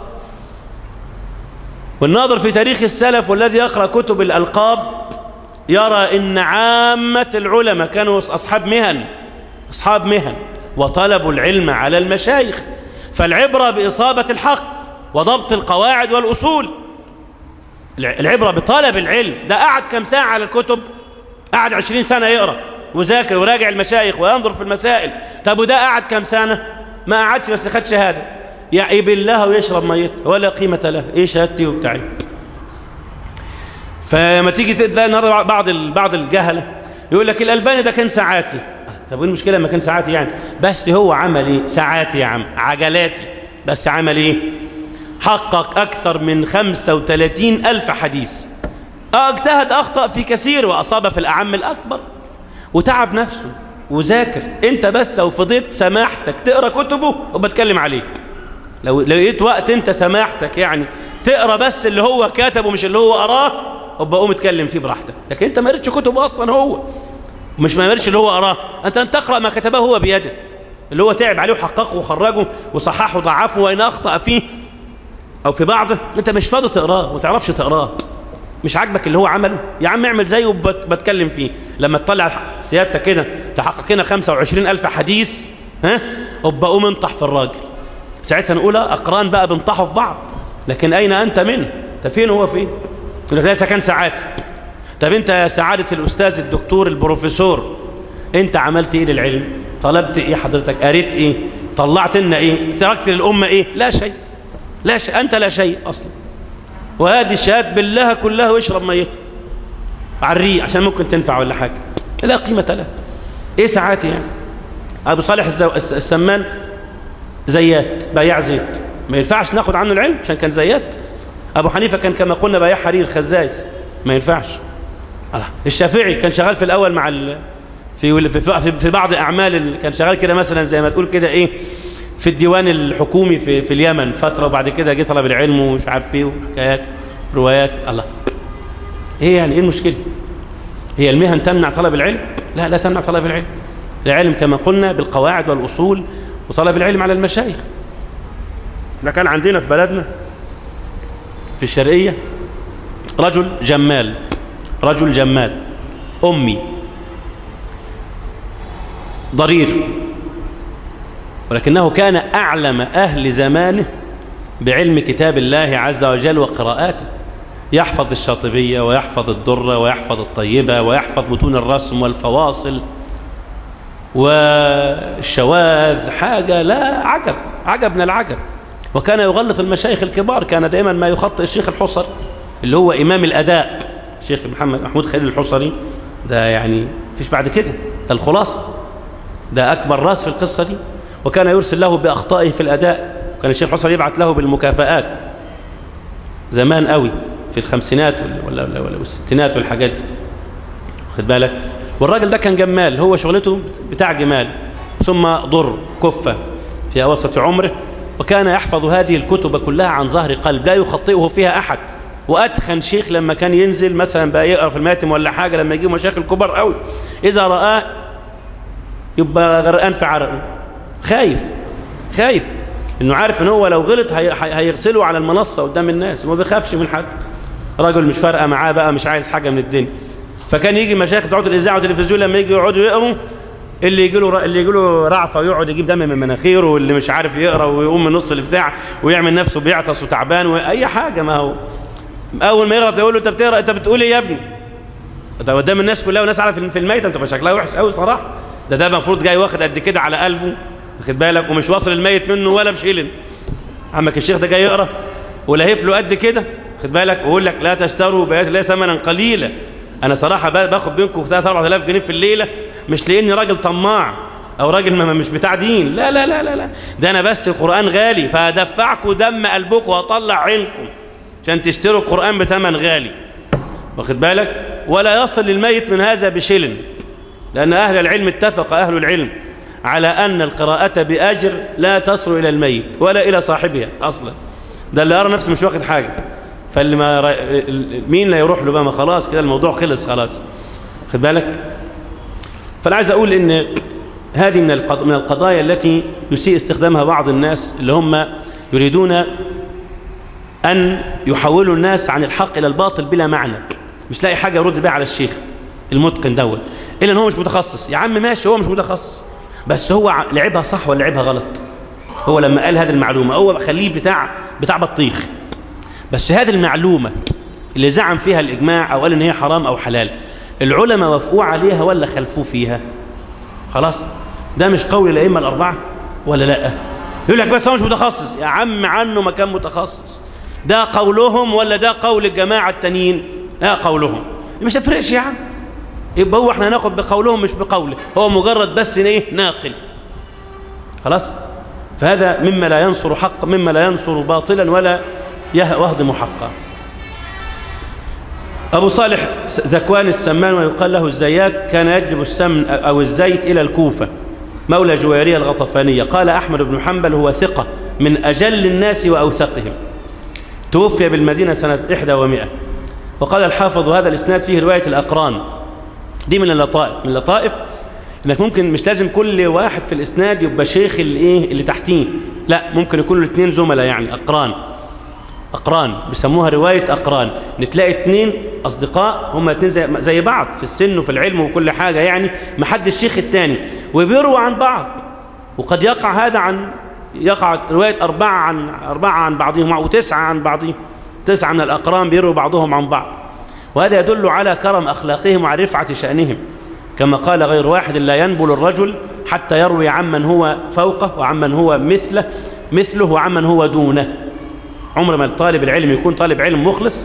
والناظر في تاريخ السلف والذي يقرأ كتب الألقاب يرى إن عامة العلماء كانوا أصحاب مهن أصحاب مهن وطلبوا العلم على المشايخ فالعبرة بإصابة الحق وضبط القواعد والأصول العبرة بطلب العلم ده قعد كم ساعة على الكتب قعد عشرين سنة يقرأ وذاكر وراجع المشايخ وينظر في المسائل طب وده قعد كم سنة ما قعدش بس خد شهادة يعيب الله ويشرب ميت ولا قيمة له ايه شهادتي وبتاعي فما تيجي تلاقي النهارده بعض بعض الجهله يقول لك الالباني ده كان ساعاتي طب وايه المشكله لما كان ساعاتي يعني بس هو عمل ايه ساعاتي يا عم عجلاتي بس عمل ايه حقق اكثر من 35 الف حديث اجتهد اخطا في كثير واصاب في الاعم الاكبر وتعب نفسه وذاكر انت بس لو فضيت سماحتك تقرا كتبه وبتكلم عليه لو لقيت وقت انت سماحتك يعني تقرا بس اللي هو كتبه مش اللي هو قراه ابقى قوم اتكلم فيه براحتك لكن انت ما قريتش كتبه اصلا هو مش ما قريتش اللي هو قراه انت ان تقرا ما كتبه هو بيده اللي هو تعب عليه وحققه وخرجه وصححه وضعفه وان اخطا فيه او في بعضه انت مش فاضي تقراه وما تعرفش تقراه مش عاجبك اللي هو عمله يا عم اعمل زيه وبتكلم فيه لما تطلع سيادتك كده تحقق لنا 25 ألف حديث ها ابقى قوم انطح في الراجل ساعتها نقول اقران بقى بنطحوا في بعض لكن اين انت منه انت فين هو فين يقول لك ليس كان ساعاتي طب انت يا سعاده الاستاذ الدكتور البروفيسور انت عملت ايه للعلم طلبت ايه حضرتك قريت ايه طلعت لنا ايه تركت للامه ايه لا شيء لا شيء انت لا شيء اصلا وهذه الشهادة بالله كلها واشرب ميته على الريق عشان ممكن تنفع ولا حاجة لا قيمة لها ايه ساعات يعني ابو صالح الزو... السمان زيات بياع زيت ما ينفعش ناخد عنه العلم عشان كان زيات ابو حنيفة كان كما قلنا بياع حرير خزاز ما ينفعش الله الشافعي كان شغال في الاول مع ال... في في في بعض اعمال ال... كان شغال كده مثلا زي ما تقول كده ايه في الديوان الحكومي في, في اليمن فترة وبعد كده جه طلب العلم ومش عارف ايه وحكايات روايات الله ايه يعني ايه المشكلة هي المهن تمنع طلب العلم لا لا تمنع طلب العلم العلم كما قلنا بالقواعد والأصول وطلب العلم على المشايخ احنا كان عندنا في بلدنا في الشرقية رجل جمال رجل جمال أمي ضرير ولكنه كان أعلم أهل زمانه بعلم كتاب الله عز وجل وقراءاته يحفظ الشاطبية ويحفظ الدرة ويحفظ الطيبة ويحفظ متون الرسم والفواصل والشواذ حاجة لا عجب عجب من العجب وكان يغلط المشايخ الكبار كان دائما ما يخطئ الشيخ الحصري اللي هو إمام الأداء الشيخ محمد محمود خليل الحصري ده يعني فيش بعد كده ده الخلاصة ده أكبر راس في القصة دي وكان يرسل له بأخطائه في الأداء كان الشيخ حسن يبعث له بالمكافآت زمان قوي في الخمسينات ولا, ولا, ولا والستينات والحاجات دي خد بالك والراجل ده كان جمال هو شغلته بتاع جمال ثم ضر كفة في أوسط عمره وكان يحفظ هذه الكتب كلها عن ظهر قلب لا يخطئه فيها أحد وأتخن شيخ لما كان ينزل مثلا بقى يقرأ في الماتم ولا حاجة لما يجيب مشاكل كبار قوي إذا رآه يبقى غرقان في عرقه خايف خايف انه عارف ان هو لو غلط هي... هيغسله على المنصة قدام الناس وما بيخافش من حد راجل مش فارقه معاه بقى مش عايز حاجة من الدنيا فكان يجي مشايخ بتوع الاذاعه والتلفزيون لما يجي يقعدوا يقروا اللي يجي له اللي يجي له رعفه ويقعد يجيب دم من مناخيره واللي مش عارف يقرا ويقوم من نص البتاع ويعمل نفسه بيعطس وتعبان واي حاجه ما هو اول ما يغلط يقول له انت بتقرا انت بتقول ايه يا ابني ده قدام الناس كلها وناس عارفه في الميته انت شكلها وحش قوي صراحه ده ده المفروض جاي واخد قد كده على قلبه واخد بالك ومش واصل الميت منه ولا بشيلن عمك الشيخ ده جاي يقرا ولهف له قد كده واخد بالك ويقول لك لا تشتروا بآيات الله ثمنا قليلا انا صراحه باخد منكم 3 4000 جنيه في الليله مش لاني راجل طماع او راجل ما مش بتاع دين لا لا لا لا لا ده انا بس القران غالي فهدفعكم دم قلبكم واطلع عينكم عشان تشتروا القران بثمن غالي واخد بالك ولا يصل للميت من هذا بشلن لان اهل العلم اتفق اهل العلم على ان القراءه باجر لا تصل الى الميت ولا الى صاحبها اصلا ده اللي يرى نفسه مش واخد حاجه فاللي ما ر... مين لا يروح له بقى ما خلاص كده الموضوع خلص خلاص خد بالك فانا عايز اقول ان هذه من القض... من القضايا التي يسيء استخدامها بعض الناس اللي هم يريدون ان يحولوا الناس عن الحق الى الباطل بلا معنى مش لاقي حاجه يرد بيها على الشيخ المتقن دوت الا ان هو مش متخصص يا عم ماشي هو مش متخصص بس هو لعبها صح ولا لعبها غلط هو لما قال هذه المعلومه هو خليه بتاع بتاع بطيخ بس هذه المعلومة اللي زعم فيها الإجماع أو قال إن هي حرام أو حلال العلماء وافقوا عليها ولا خلفوا فيها خلاص ده مش قول الأئمة الأربعة ولا لا يقول لك بس هو مش متخصص يا عم عنه ما كان متخصص ده قولهم ولا ده قول الجماعة التانيين لا قولهم مش تفرقش يا عم يبقى هو احنا هناخد بقولهم مش بقوله هو مجرد بس ايه ناقل خلاص فهذا مما لا ينصر حق مما لا ينصر باطلا ولا وهضم حقا أبو صالح ذكوان السمان ويقال له الزيات كان يجلب السمن أو الزيت إلى الكوفة مولى جويرية الغطفانية قال أحمد بن حنبل هو ثقة من أجل الناس وأوثقهم توفي بالمدينة سنة 100 وقال الحافظ هذا الإسناد فيه رواية الأقران دي من اللطائف من اللطائف انك ممكن مش لازم كل واحد في الاسناد يبقى شيخ الايه اللي تحتيه لا ممكن يكونوا الاثنين زملاء يعني اقران أقران بيسموها رواية أقران نتلاقي اتنين أصدقاء هما اتنين زي, زي بعض في السن وفي العلم وكل حاجة يعني ما حد الشيخ التاني وبيروا عن بعض وقد يقع هذا عن يقع رواية أربعة عن أربعة عن بعضهم وتسعة عن بعضهم تسعة من الأقران بيروا بعضهم عن بعض وهذا يدل على كرم أخلاقهم وعلى رفعة شأنهم كما قال غير واحد لا ينبل الرجل حتى يروي عمن هو فوقه وعمن هو مثله مثله وعمن هو دونه عمر ما طالب العلم يكون طالب علم مخلص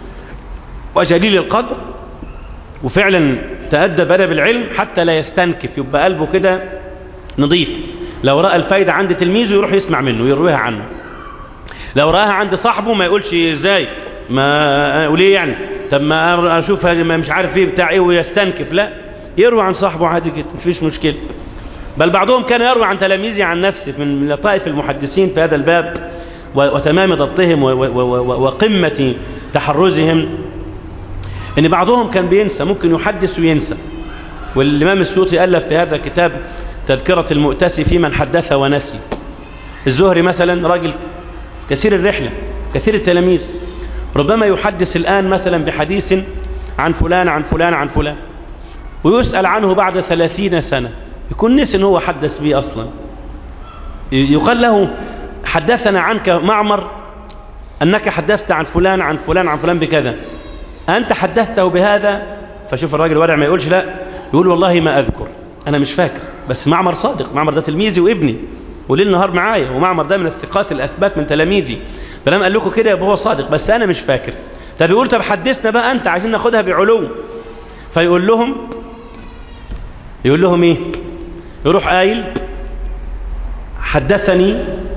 وجليل القدر وفعلا تأدب أدب العلم حتى لا يستنكف يبقى قلبه كده نظيف لو رأى الفايدة عند تلميذه يروح يسمع منه يرويها عنه لو رآها عند صاحبه ما يقولش ازاي ما وليه يعني طب ما اشوف مش عارف ايه بتاع ايه ويستنكف لا يروي عن صاحبه عادي جدا مفيش مشكله بل بعضهم كان يروي عن تلاميذه عن نفسه من لطائف المحدثين في هذا الباب وتمام ضبطهم وقمة تحرزهم ان بعضهم كان بينسى ممكن يحدث وينسى والإمام السيوطي ألف في هذا الكتاب تذكرة المؤتسي في من حدث ونسي الزهري مثلا راجل كثير الرحلة كثير التلاميذ ربما يحدث الآن مثلا بحديث عن فلان عن فلان عن فلان ويسأل عنه بعد ثلاثين سنة يكون نسي ان هو حدث به أصلا يقال له حدثنا عنك معمر أنك حدثت عن فلان عن فلان عن فلان بكذا أنت حدثته بهذا فشوف الراجل ورع ما يقولش لا يقول والله ما أذكر أنا مش فاكر بس معمر صادق معمر ده تلميذي وابني وليل نهار معايا ومعمر ده من الثقات الأثبات من تلاميذي فلما قال لكم كده يبقى هو صادق بس أنا مش فاكر طب يقول طب حدثنا بقى أنت عايزين ناخدها بعلو فيقول لهم يقول لهم إيه يروح قايل حدثني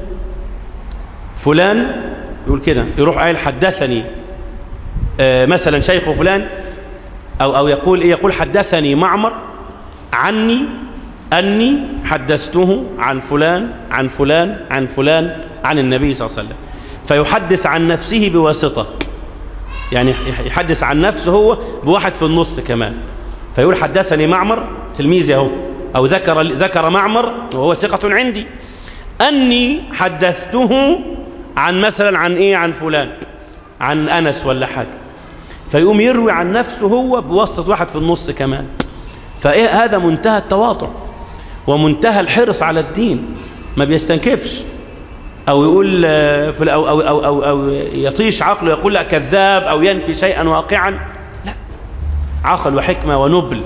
فلان يقول كده يروح قايل حدثني آه مثلا شيخ فلان أو, أو يقول إيه يقول حدثني معمر عني أني حدثته عن فلان عن فلان عن فلان عن النبي صلى الله عليه وسلم فيحدث عن نفسه بواسطة يعني يحدث عن نفسه هو بواحد في النص كمان فيقول حدثني معمر تلميذي اهو أو ذكر ذكر معمر وهو ثقة عندي أني حدثته عن مثلا عن إيه عن فلان عن أنس ولا حاجة فيقوم يروي عن نفسه هو بواسطة واحد في النص كمان فإيه هذا منتهى التواطع ومنتهى الحرص على الدين ما بيستنكفش أو يقول أو, أو, أو, أو, أو يطيش عقله يقول لا كذاب أو ينفي شيئا واقعا لا عقل وحكمة ونبل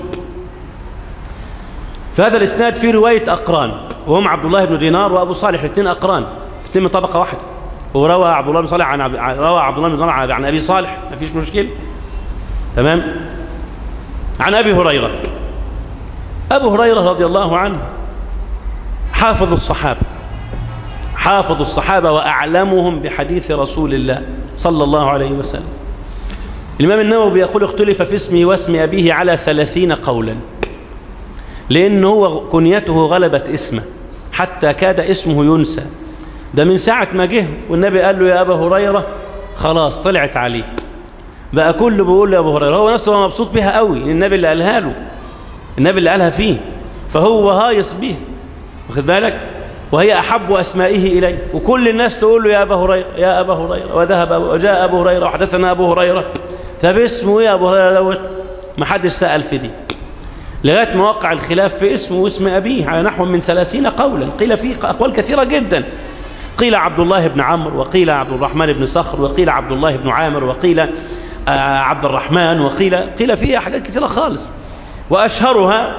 في هذا الإسناد في رواية أقران وهم عبد الله بن دينار وأبو صالح الاثنين أقران الاثنين من طبقة واحدة وروى عبد الله بن صالح عن روى عبد الله بن دينار عن أبي صالح ما فيش مشكلة تمام عن أبي هريرة أبو هريرة رضي الله عنه حافظ الصحابة حافظ الصحابة وأعلمهم بحديث رسول الله صلى الله عليه وسلم الإمام النووي يقول اختلف في اسمه واسم أبيه على ثلاثين قولا لأنه هو كنيته غلبت اسمه حتى كاد اسمه ينسى ده من ساعة ما جه والنبي قال له يا أبا هريرة خلاص طلعت عليه بقى كله بيقول له يا أبو هريرة هو نفسه مبسوط بها قوي النبي اللي قالها له النبي اللي قالها فيه فهو هايص بيها واخد بالك وهي أحب أسمائه إليه وكل الناس تقول له يا أبا هريرة يا أبا هريرة وذهب وجاء أبو هريرة وحدثنا أبو هريرة طب اسمه يا أبو هريرة دوت ما حدش سأل في دي لغاية ما وقع الخلاف في اسمه واسم أبيه على نحو من ثلاثين قولا قيل فيه أقوال كثيرة جدا قيل عبد الله بن عمرو وقيل عبد الرحمن بن صخر وقيل عبد الله بن عامر وقيل عبد الرحمن وقيل قيل فيها حاجات كثيرة خالص وأشهرها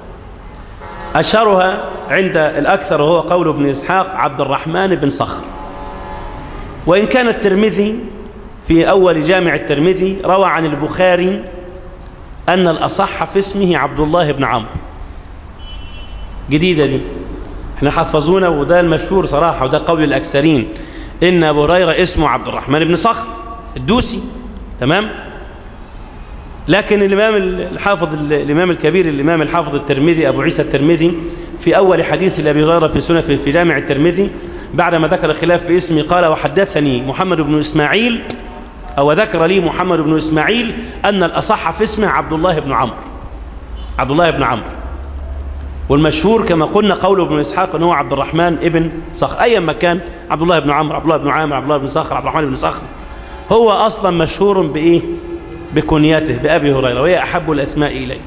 أشهرها عند الأكثر وهو قول ابن إسحاق عبد الرحمن بن صخر وإن كان الترمذي في أول جامع الترمذي روى عن البخاري أن الأصح في اسمه عبد الله بن عمرو جديدة دي احنا حفظونا وده المشهور صراحة وده قول الأكثرين إن أبو هريرة اسمه عبد الرحمن بن صخر الدوسي تمام لكن الإمام الحافظ الإمام الكبير الإمام الحافظ الترمذي أبو عيسى الترمذي في أول حديث لأبي هريرة في سنة في جامع الترمذي بعدما ذكر الخلاف في اسمي قال وحدثني محمد بن إسماعيل أو ذكر لي محمد بن إسماعيل أن الأصح في اسمه عبد الله بن عمرو عبد الله بن عمرو والمشهور كما قلنا قول ابن إسحاق أنه عبد الرحمن ابن صخر أيا ما كان عبد الله بن عمرو عبد الله بن عامر عبد الله بن صخر عبد الرحمن بن صخر هو أصلا مشهور بإيه بكنيته بأبي هريرة وهي أحب الأسماء إليه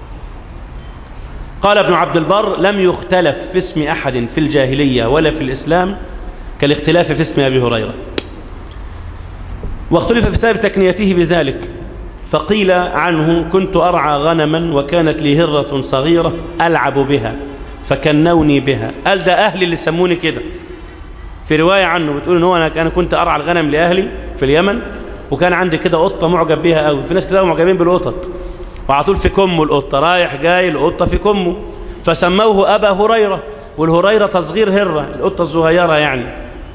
قال ابن عبد البر لم يختلف في اسم أحد في الجاهلية ولا في الإسلام كالاختلاف في اسم أبي هريرة واختلف في سبب تكنيته بذلك فقيل عنه كنت أرعى غنما وكانت لي هرة صغيرة ألعب بها فكنوني بها قال ده أهلي اللي سموني كده في رواية عنه بتقول إن هو أنا كنت أرعى الغنم لأهلي في اليمن وكان عندي كده قطة معجب بيها قوي في ناس كده معجبين بالقطط وعلى طول في كمه القطة رايح جاي القطة في كمه فسموه أبا هريرة والهريرة تصغير هرة القطة الصغيرة يعني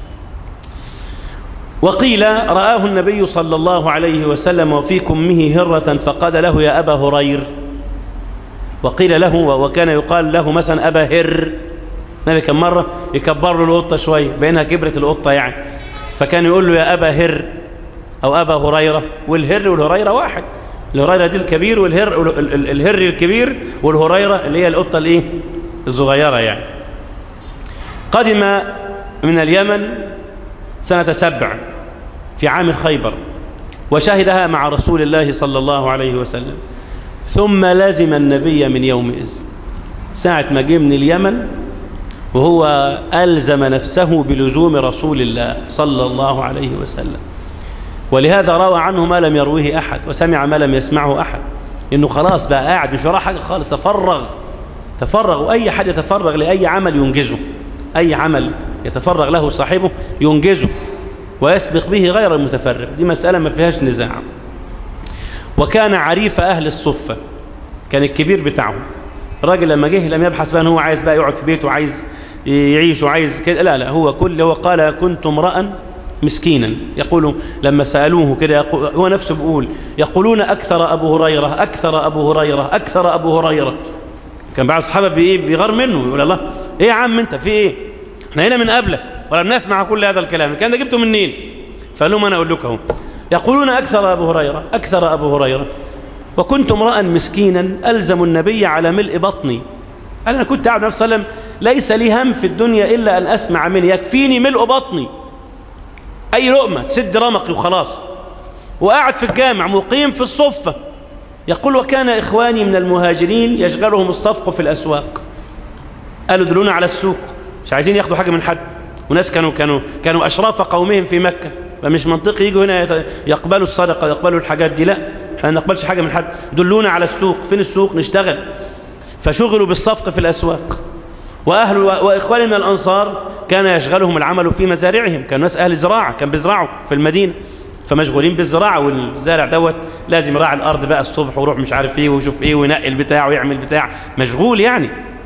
وقيل رآه النبي صلى الله عليه وسلم وفي كمه هرة فقال له يا أبا هرير وقيل له وكان يقال له مثلا أبا هر النبي كم مرة يكبر له القطة شوية بينها كبرت القطة يعني فكان يقول له يا أبا هر أو أبا هريرة والهر والهريرة واحد الهريرة دي الكبير والهر الهر الكبير والهريرة اللي هي القطة الايه الصغيرة يعني قدم من اليمن سنة سبع في عام خيبر وشهدها مع رسول الله صلى الله عليه وسلم ثم لازم النبي من يومئذ ساعة ما جه من اليمن وهو ألزم نفسه بلزوم رسول الله صلى الله عليه وسلم ولهذا روى عنه ما لم يرويه أحد وسمع ما لم يسمعه أحد إنه خلاص بقى قاعد مش وراه حاجة خالص تفرغ تفرغ وأي حد يتفرغ لأي عمل ينجزه أي عمل يتفرغ له صاحبه ينجزه ويسبق به غير المتفرغ دي مسألة ما فيهاش نزاع وكان عريف أهل الصفة كان الكبير بتاعهم الراجل لما جه لم يبحث بقى ان هو عايز بقى يقعد في بيته وعايز يعيش وعايز كده لا لا هو كل هو قال كنت امرأ مسكينا يقول لما سألوه كده هو نفسه بيقول يقولون أكثر أبو هريرة أكثر أبو هريرة أكثر أبو هريرة كان بعض الصحابة بيغار منه يقول الله ايه يا عم انت في ايه احنا هنا من قبلك ولا بنسمع كل هذا الكلام كان ده جبته منين فقال لهم انا اقول لكم يقولون اكثر ابو هريره اكثر ابو هريره وكنت امرا مسكينا الزم النبي على ملء بطني قال انا كنت قاعد صلى الله عليه وسلم ليس لي هم في الدنيا الا ان اسمع منه يكفيني ملء بطني اي لقمه تسد رمقي وخلاص وقاعد في الجامع مقيم في الصفه يقول وكان اخواني من المهاجرين يشغلهم الصفق في الاسواق قالوا دلونا على السوق مش عايزين ياخدوا حاجه من حد وناس كانوا كانوا كانوا اشراف قومهم في مكه فمش منطقي يجوا هنا يقبلوا الصدقه ويقبلوا الحاجات دي لا احنا ما نقبلش حاجه من حد دلونا على السوق فين السوق نشتغل فشغلوا بالصفق في الاسواق واهل واخواني من الانصار كان يشغلهم العمل في مزارعهم كانوا ناس اهل زراعه كان بيزرعوا في المدينه فمشغولين بالزراعه والزارع دوت لازم يراعي الارض بقى الصبح ويروح مش عارف ايه ويشوف ايه وينقي البتاع ويعمل بتاع مشغول يعني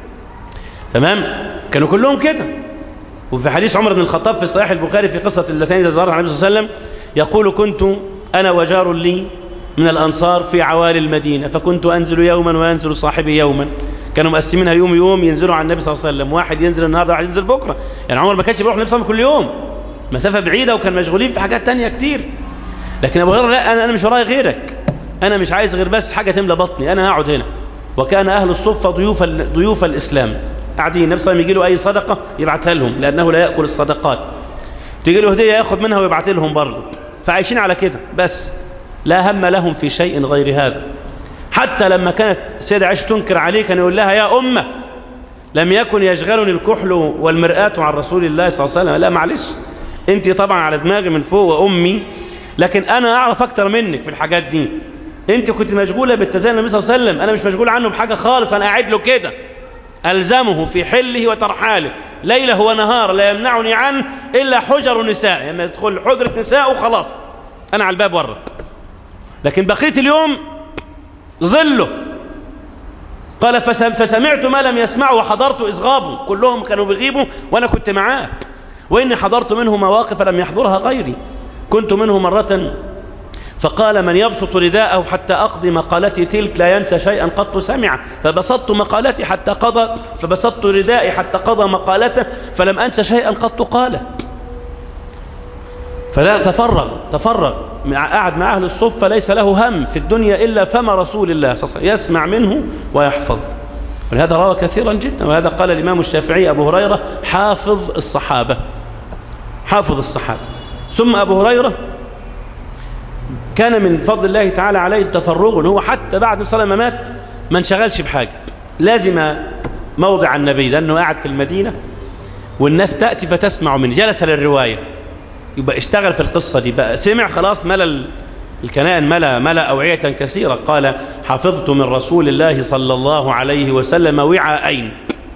تمام كانوا كلهم كده وفي حديث عمر بن الخطاب في صحيح البخاري في قصة اللتين إذا زارها النبي صلى الله عليه وسلم يقول كنت أنا وجار لي من الأنصار في عوالي المدينة فكنت أنزل يوما وينزل صاحبي يوما كانوا مقسمينها يوم يوم ينزلوا على النبي صلى الله عليه وسلم واحد ينزل النهارده واحد ينزل بكره يعني عمر ما كانش بيروح النبي صلى الله عليه وسلم كل يوم مسافه بعيده وكان مشغولين في حاجات تانية كتير لكن ابو هريره لا انا انا مش ورايا غيرك انا مش عايز غير بس حاجه تملى بطني انا هقعد هنا وكان اهل الصفه ضيوف ضيوف الاسلام قاعدين النبي صلى الله عليه وسلم يجي له اي صدقه يبعتها لهم لانه لا ياكل الصدقات تيجي له هديه ياخذ منها ويبعت لهم برضه فعايشين على كده بس لا هم لهم في شيء غير هذا حتى لما كانت سيدة عائشة تنكر عليه كان يقول لها يا أمة لم يكن يشغلني الكحل والمرآة عن رسول الله صلى الله عليه وسلم لا معلش انت طبعا على دماغي من فوق وأمي لكن أنا أعرف أكتر منك في الحاجات دي انت كنت مشغولة بالتزين النبي صلى الله عليه وسلم أنا مش مشغول عنه بحاجة خالص أنا قاعد له كده ألزمه في حله وترحاله ليله ونهار لا يمنعني عنه إلا حجر نساء لما يعني يدخل حجرة نساء وخلاص أنا على الباب ورا لكن بقيت اليوم ظله قال فسمعت ما لم يسمعه وحضرت إصغابه كلهم كانوا بيغيبوا وأنا كنت معاه وإني حضرت منه مواقف لم يحضرها غيري كنت منه مرة فقال من يبسط رداءه حتى أقضي مقالتي تلك لا ينسى شيئا قط سمع فبسطت مقالتي حتى قضى فبسطت ردائي حتى قضى مقالته فلم أنسى شيئا قط قاله فلا تفرغ تفرغ قاعد مع أهل الصفة ليس له هم في الدنيا إلا فما رسول الله صلى الله عليه وسلم يسمع منه ويحفظ ولهذا روى كثيرا جدا وهذا قال الإمام الشافعي أبو هريرة حافظ الصحابة حافظ الصحابة ثم أبو هريرة كان من فضل الله تعالى عليه التفرغ هو حتى بعد صلى ما مات ما انشغلش بحاجة لازم موضع النبي لأنه قاعد في المدينة والناس تأتي فتسمع منه جلس للرواية يبقى اشتغل في القصة دي بقى سمع خلاص ملى الكنائن ملى ملى أوعية كثيرة قال حفظت من رسول الله صلى الله عليه وسلم وعاءين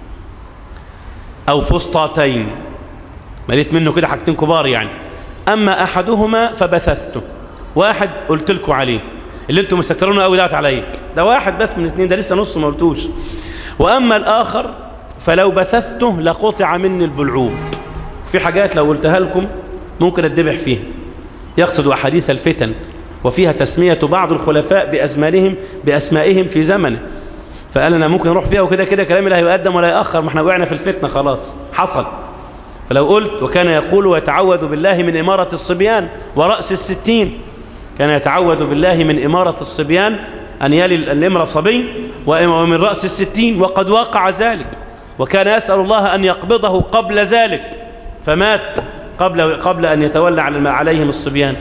أو فسطاطين مليت منه كده حاجتين كبار يعني أما أحدهما فبثثته واحد قلت لكم عليه اللي انتم مستكترونه قوي دعت عليه ده واحد بس من اثنين ده لسه نص ما قلتوش واما الاخر فلو بثثته لقطع مني البلعوم في حاجات لو قلتها لكم ممكن اتذبح فيها يقصد احاديث الفتن وفيها تسميه بعض الخلفاء بازمانهم باسمائهم في زمنه فقال انا ممكن اروح فيها وكده كده كلامي لا هيقدم ولا ياخر ما احنا وقعنا في الفتنه خلاص حصل فلو قلت وكان يقول ويتعوذ بالله من اماره الصبيان وراس الستين كان يتعوذ بالله من إمارة الصبيان أن يلي الإمرة صبي ومن رأس الستين وقد وقع ذلك وكان يسأل الله أن يقبضه قبل ذلك فمات قبل, قبل أن يتولى عليهم الصبيان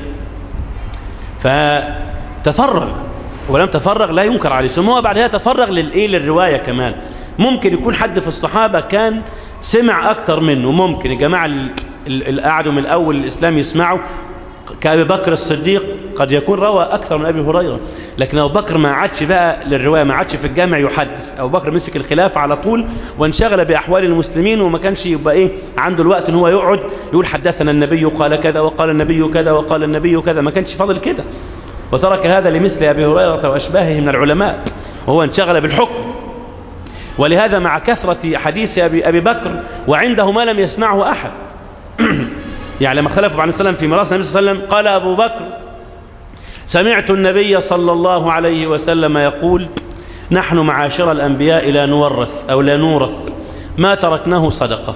فتفرغ ولم تفرغ لا ينكر عليه ثم هو بعدها تفرغ للإيه للرواية كمان ممكن يكون حد في الصحابة كان سمع أكتر منه ممكن الجماعة اللي قعدوا من الأول الإسلام يسمعوا كأبي بكر الصديق قد يكون روى أكثر من أبي هريرة لكن أبو بكر ما عادش بقى للرواية ما عادش في الجامع يحدث أبو بكر مسك الخلافة على طول وانشغل بأحوال المسلمين وما كانش يبقى إيه عنده الوقت إن هو يقعد يقول حدثنا النبي قال كذا وقال النبي كذا وقال النبي كذا ما كانش فاضل كده وترك هذا لمثل أبي هريرة وأشباهه من العلماء وهو انشغل بالحكم ولهذا مع كثرة حديث أبي, أبي بكر وعنده ما لم يسمعه أحد يعني لما خلفوا عن السلام في ميراث النبي صلى الله عليه وسلم قال أبو بكر سمعت النبي صلى الله عليه وسلم يقول نحن معاشر الأنبياء لا نورث أو لا نورث ما تركناه صدقة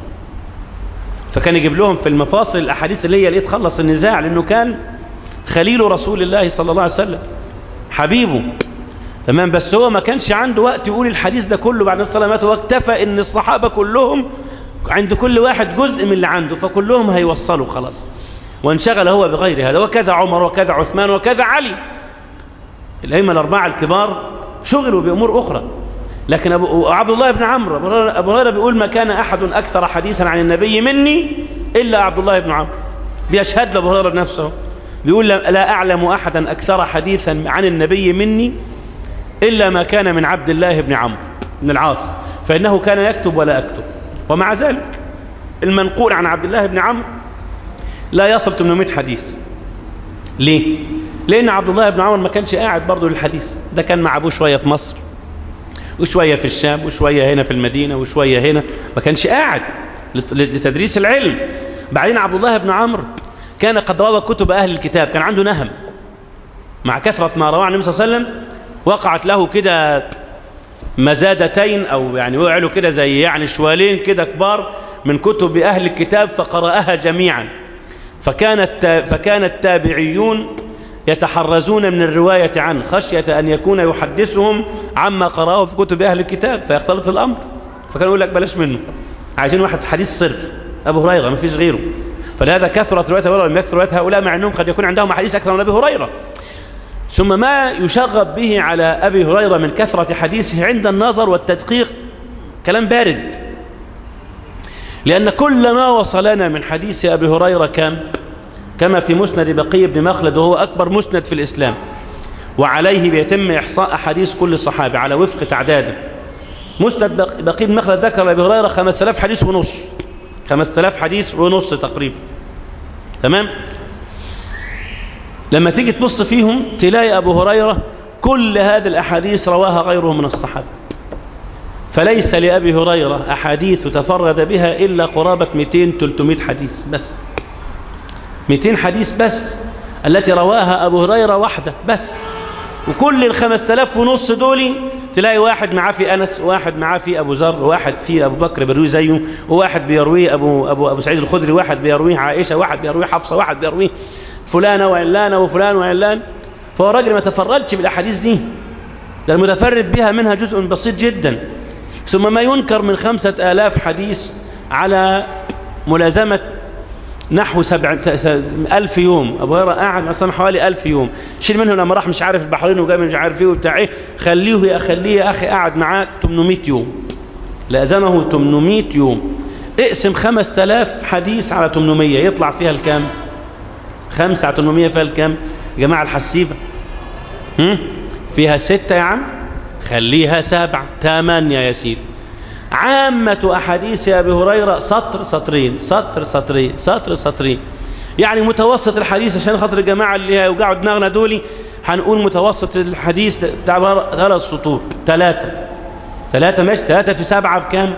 فكان يجيب لهم في المفاصل الأحاديث اللي هي اللي تخلص النزاع لأنه كان خليل رسول الله صلى الله عليه وسلم حبيبه تمام بس هو ما كانش عنده وقت يقول الحديث ده كله بعد نفس صلاته واكتفى ان الصحابة كلهم عند كل واحد جزء من اللي عنده فكلهم هيوصلوا خلاص وانشغل هو بغير هذا وكذا عمر وكذا عثمان وكذا علي الأئمة الأربعة الكبار شغلوا بأمور أخرى لكن أبو عبد الله بن عمرو أبو هريرة بيقول ما كان أحد أكثر حديثا عن النبي مني إلا عبد الله بن عمرو بيشهد له أبو هريرة بنفسه بيقول لا أعلم أحدا أكثر حديثا عن النبي مني إلا ما كان من عبد الله بن عمرو بن العاص فإنه كان يكتب ولا أكتب ومع ذلك المنقول عن عبد الله بن عمرو لا يصل 800 حديث ليه؟ لأن عبد الله بن عمر ما كانش قاعد برضه للحديث ده كان مع أبوه شوية في مصر وشوية في الشام وشوية هنا في المدينة وشوية هنا ما كانش قاعد لتدريس العلم بعدين عبد الله بن عمرو كان قد روى كتب أهل الكتاب كان عنده نهم مع كثرة ما رواه عن النبي صلى الله عليه وسلم وقعت له كده مزادتين أو يعني وقع له كده زي يعني شوالين كده كبار من كتب أهل الكتاب فقرأها جميعا فكانت فكان التابعيون يتحرزون من الرواية عنه خشية أن يكون يحدثهم عما قرأه في كتب أهل الكتاب فيختلط الأمر فكان يقول لك بلاش منه عايزين واحد حديث صرف أبو هريرة ما فيش غيره فلهذا كثرت رواية أبو هريرة لم يكثر رواية هؤلاء مع أنهم قد يكون عندهم حديث أكثر من أبي هريرة ثم ما يشغب به على أبي هريرة من كثرة حديثه عند النظر والتدقيق كلام بارد لأن كل ما وصلنا من حديث أبي هريرة كم كما في مسند بقي بن مخلد وهو أكبر مسند في الإسلام وعليه بيتم إحصاء أحاديث كل صحابي على وفق تعداده مسند بقي بن مخلد ذكر أبي هريرة 5000 حديث ونص 5000 حديث ونص تقريبا تمام لما تيجي تبص فيهم تلاقي أبو هريرة كل هذه الأحاديث رواها غيره من الصحابة فليس لأبي هريرة أحاديث تفرد بها إلا قرابة 200-300 حديث بس 200 حديث بس التي رواها أبو هريرة وحده بس وكل الخمس تلاف ونص دول تلاقي واحد معاه في أنس واحد معاه في أبو ذر واحد في أبو بكر بيروي زيه وواحد بيرويه أبو, أبو, أبو سعيد الخدري واحد بيرويه عائشة واحد بيرويه حفصة واحد بيرويه فلانة وعلانة وفلان وعلان فهو راجل ما تفردش بالأحاديث دي ده المتفرد بها منها جزء بسيط جدا ثم ما ينكر من خمسة آلاف حديث على ملازمة نحو سبع ألف يوم أبو هريرة قاعد مثلا حوالي ألف يوم شيل منه لما راح مش عارف البحرين وجاي مش عارف ايه وبتاع ايه خليه يا خليه يا أخي قاعد معاه 800 يوم لازمه 800 يوم اقسم 5000 حديث على 800 يطلع فيها الكام خمسة على 800 فيها الكام يا جماعة الحسيبة هم؟ فيها ستة يا عم خليها سبعة ثمانية يا سيدي عامة أحاديث أبي هريرة سطر سطرين سطر سطرين سطر سطرين يعني متوسط الحديث عشان خاطر الجماعة اللي هيوجعوا دماغنا دولي هنقول متوسط الحديث بتاع ثلاث سطور ثلاثة ثلاثة ماشي ثلاثة في سبعة بكام؟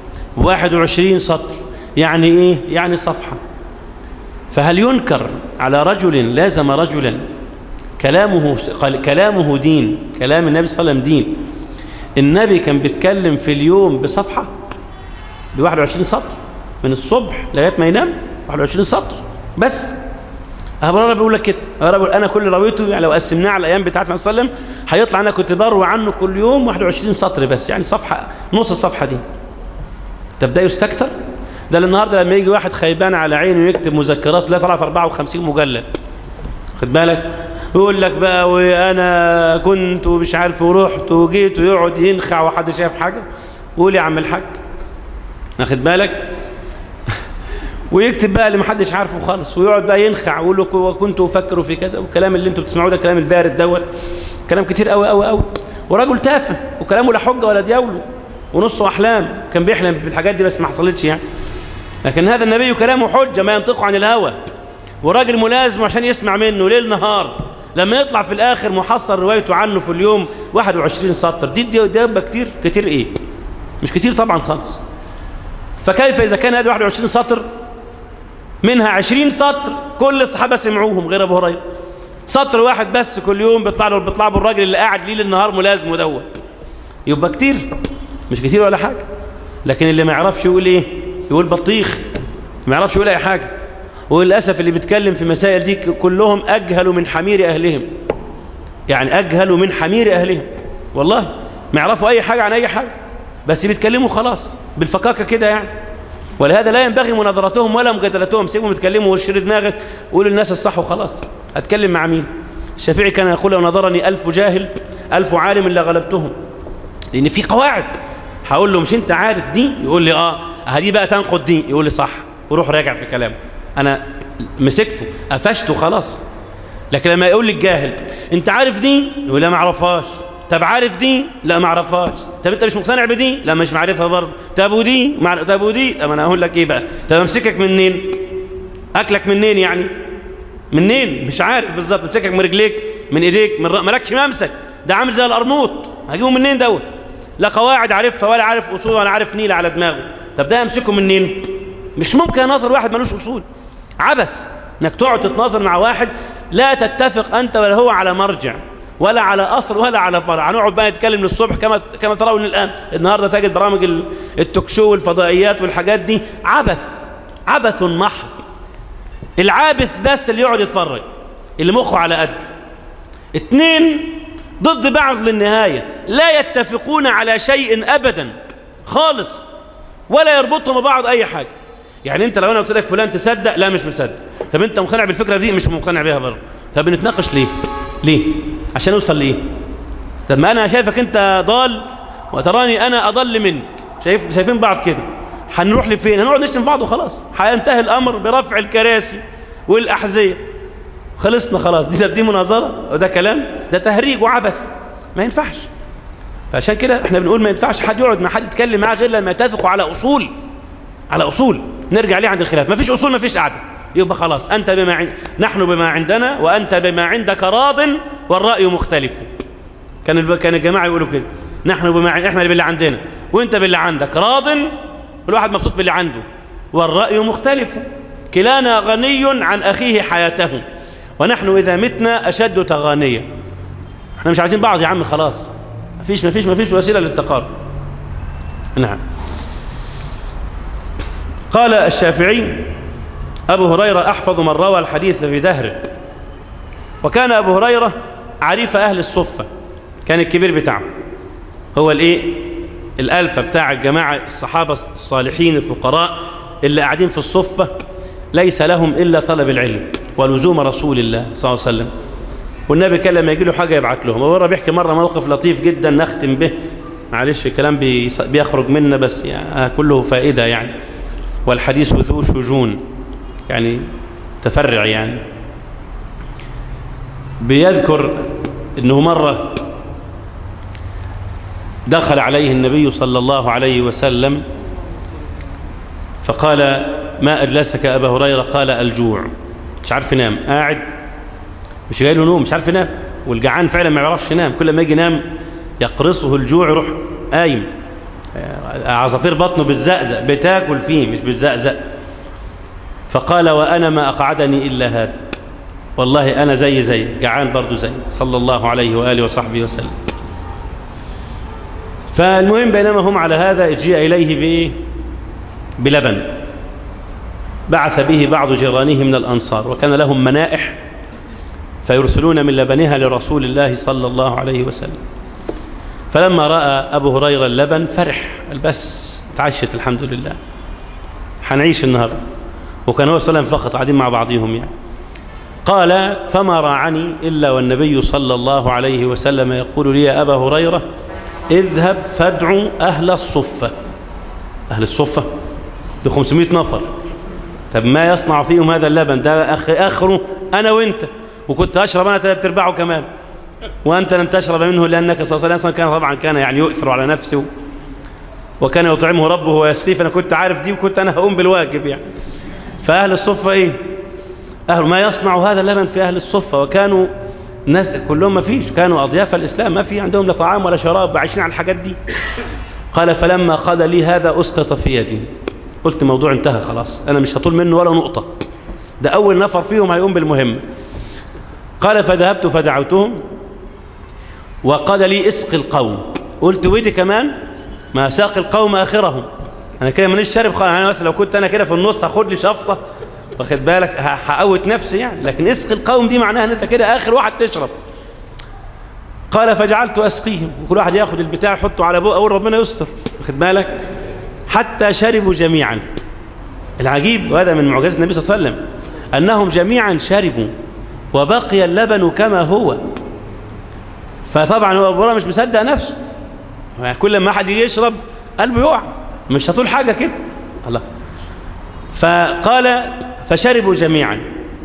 21 سطر يعني إيه؟ يعني صفحة فهل ينكر على رجل لازم رجلا كلامه كلامه دين كلام النبي صلى الله عليه وسلم دين النبي كان بيتكلم في اليوم بصفحة ب 21 سطر من الصبح لغاية ما ينام 21 سطر بس أبو هريرة بيقول لك كده أبو أنا كل رويته يعني لو قسمناه على الأيام بتاعت النبي صلى الله عليه وسلم هيطلع أنا كنت بروي عنه كل يوم 21 سطر بس يعني صفحة نص الصفحة دي طب ده يستكثر ده النهارده لما يجي واحد خيبان على عينه يكتب مذكرات لا طلع في 54 مجلد خد بالك يقول لك بقى وانا كنت ومش عارف ورحت وجيت ويقعد ينخع وحد شايف حاجه قول يا عم الحاج واخد بالك ويكتب بقى اللي محدش عارفه خالص ويقعد بقى ينخع ويقول لك وكنت افكر في كذا والكلام اللي انتوا بتسمعوه ده كلام البارد دوت كلام كتير قوي قوي قوي وراجل تافه وكلامه لا حجه ولا دياوله ونصه احلام كان بيحلم بالحاجات دي بس ما حصلتش يعني لكن هذا النبي كلامه حجه ما ينطق عن الهوى وراجل ملازم عشان يسمع منه ليل نهار لما يطلع في الآخر محصل روايته عنه في اليوم 21 سطر دي دي ده كتير كتير إيه مش كتير طبعا خالص فكيف إذا كان هذه 21 سطر منها 20 سطر كل الصحابة سمعوهم غير أبو هريرة سطر واحد بس كل يوم بيطلع له بيطلع له الراجل اللي قاعد ليل النهار ملازم ودوت يبقى كتير مش كتير ولا حاجة لكن اللي ما يعرفش يقول ايه يقول بطيخ ما يعرفش يقول اي حاجة وللأسف اللي بيتكلم في مسائل دي كلهم أجهلوا من حمير أهلهم يعني أجهلوا من حمير أهلهم والله ما يعرفوا أي حاجة عن أي حاجة بس بيتكلموا خلاص بالفكاكة كده يعني ولهذا لا ينبغي مناظرتهم ولا مجادلتهم سيبهم يتكلموا وشر دماغك وقول للناس الصح وخلاص هتكلم مع مين الشافعي كان يقول لو نظرني ألف جاهل ألف عالم إلا غلبتهم لأن في قواعد هقول له مش أنت عارف دي يقول لي آه هدي بقى تنقض دي يقول لي صح وروح راجع في كلامه أنا مسكته قفشته خلاص لكن لما يقول لي الجاهل أنت عارف دي يقول لا ما اعرفهاش طب عارف دي لا ما اعرفهاش طب انت مش مقتنع بدي لا مش معرفها برضه طب ودي مع... طب ودي طب انا اقول لك ايه بقى طب امسكك منين اكلك منين يعني منين مش عارف بالظبط امسكك من رجليك من ايديك من ر... مالكش ممسك ده عامل زي القرموط هجيبه منين دوت لا قواعد عارفها ولا عارف اصول ولا عارف نيله على دماغه طب ده امسكه منين مش ممكن اناظر واحد ملوش اصول عبث انك تقعد تتناظر مع واحد لا تتفق انت ولا هو على مرجع ولا على أصل ولا على فرع هنقعد بقى نتكلم للصبح كما كما ترون الآن النهاردة تجد برامج التوكشو والفضائيات والحاجات دي عبث عبث محض العابث بس اللي يقعد يتفرج اللي مخه على قد اتنين ضد بعض للنهاية لا يتفقون على شيء أبدا خالص ولا يربطهم ببعض أي حاجة يعني انت لو انا قلت لك فلان تصدق لا مش مصدق طب انت مقتنع بالفكره دي مش مقتنع بيها برضه طب بنتناقش ليه ليه عشان اوصل ليه طب ما انا شايفك انت ضال وتراني انا اضل منك شايف شايفين بعض كده هنروح لفين هنقعد نشتم بعض وخلاص هينتهي الامر برفع الكراسي والاحذيه خلصنا خلاص دي دي مناظره وده كلام ده تهريج وعبث ما ينفعش فعشان كده احنا بنقول ما ينفعش حد يقعد مع حد يتكلم معاه غير لما يتفقوا على اصول على اصول نرجع ليه عند الخلاف ما فيش اصول ما فيش قعده يبقى خلاص أنت بما عند... نحن بما عندنا وأنت بما عندك راض والرأي مختلف كان الب... كان الجماعة يقولوا كده نحن بما عند... احنا باللي عندنا وانت باللي عندك راض كل واحد مبسوط باللي عنده والرأي مختلف كلانا غني عن أخيه حياته ونحن إذا متنا أشد تغانية احنا مش عايزين بعض يا عم خلاص مفيش مفيش مفيش وسيلة للتقارب نعم قال الشافعي أبو هريرة أحفظ من روى الحديث في دهره وكان أبو هريرة عريف أهل الصفة كان الكبير بتاعه هو الإيه الألفة بتاع الجماعة الصحابة الصالحين الفقراء اللي قاعدين في الصفة ليس لهم إلا طلب العلم ولزوم رسول الله صلى الله عليه وسلم والنبي كان لما يجي له حاجة يبعت لهم أبو هريرة بيحكي مرة موقف لطيف جدا نختم به معلش الكلام بيخرج منا بس يعني كله فائدة يعني والحديث ذو شجون يعني تفرع يعني بيذكر انه مرة دخل عليه النبي صلى الله عليه وسلم فقال ما أجلسك أبا هريرة قال الجوع مش عارف ينام قاعد مش جاي له نوم مش عارف ينام والجعان فعلا ما يعرفش ينام كل ما يجي ينام يقرصه الجوع يروح قايم عصافير بطنه بتزقزق بتاكل فيه مش بتزقزق فقال وأنا ما أقعدني إلا هذا والله أنا زي زي جعان برضو زي صلى الله عليه وآله وصحبه وسلم فالمهم بينما هم على هذا اجيء إليه بإيه بلبن بعث به بعض جيرانه من الأنصار وكان لهم منائح فيرسلون من لبنها لرسول الله صلى الله عليه وسلم فلما رأى أبو هريرة اللبن فرح بس تعشت الحمد لله حنعيش النهارده وكان هو صلى الله عليه وسلم فقط قاعدين مع بعضهم يعني قال فما راعني إلا والنبي صلى الله عليه وسلم يقول لي يا أبا هريرة اذهب فادعوا أهل الصفة أهل الصفة ده 500 نفر طب ما يصنع فيهم هذا اللبن ده أخ آخره أنا وإنت وكنت أشرب أنا ثلاث أرباعه كمان وأنت لن تشرب منه لأنك صلى الله عليه وسلم كان طبعا كان يعني يؤثر على نفسه وكان يطعمه ربه ويسقيه فأنا كنت عارف دي وكنت أنا هقوم بالواجب يعني فأهل الصفة إيه أهل ما يصنع هذا اللبن في أهل الصفة وكانوا ناس كلهم ما فيش كانوا أضياف الإسلام ما في عندهم لا طعام ولا شراب عايشين على الحاجات دي قال فلما قال لي هذا أسقط في يدي قلت موضوع انتهى خلاص أنا مش هطول منه ولا نقطة ده أول نفر فيهم هيقوم بالمهمة قال فذهبت فدعوتهم وقال لي اسق القوم قلت ودي كمان ما ساق القوم آخرهم أنا كده مانيش شارب خالص أنا مثلا لو كنت أنا كده في النص هاخد لي شفطة واخد بالك هقوت نفسي يعني لكن اسقي القوم دي معناها ان انت كده اخر واحد تشرب قال فجعلت اسقيهم وكل واحد ياخد البتاع يحطه على بقه اقول ربنا يستر واخد بالك حتى شربوا جميعا العجيب وهذا من معجزه النبي صلى الله عليه وسلم انهم جميعا شربوا وبقي اللبن كما هو فطبعا هو ابو مش مصدق نفسه كل ما حد يشرب قلبه يقع مش هطول حاجه كده الله فقال فشربوا جميعا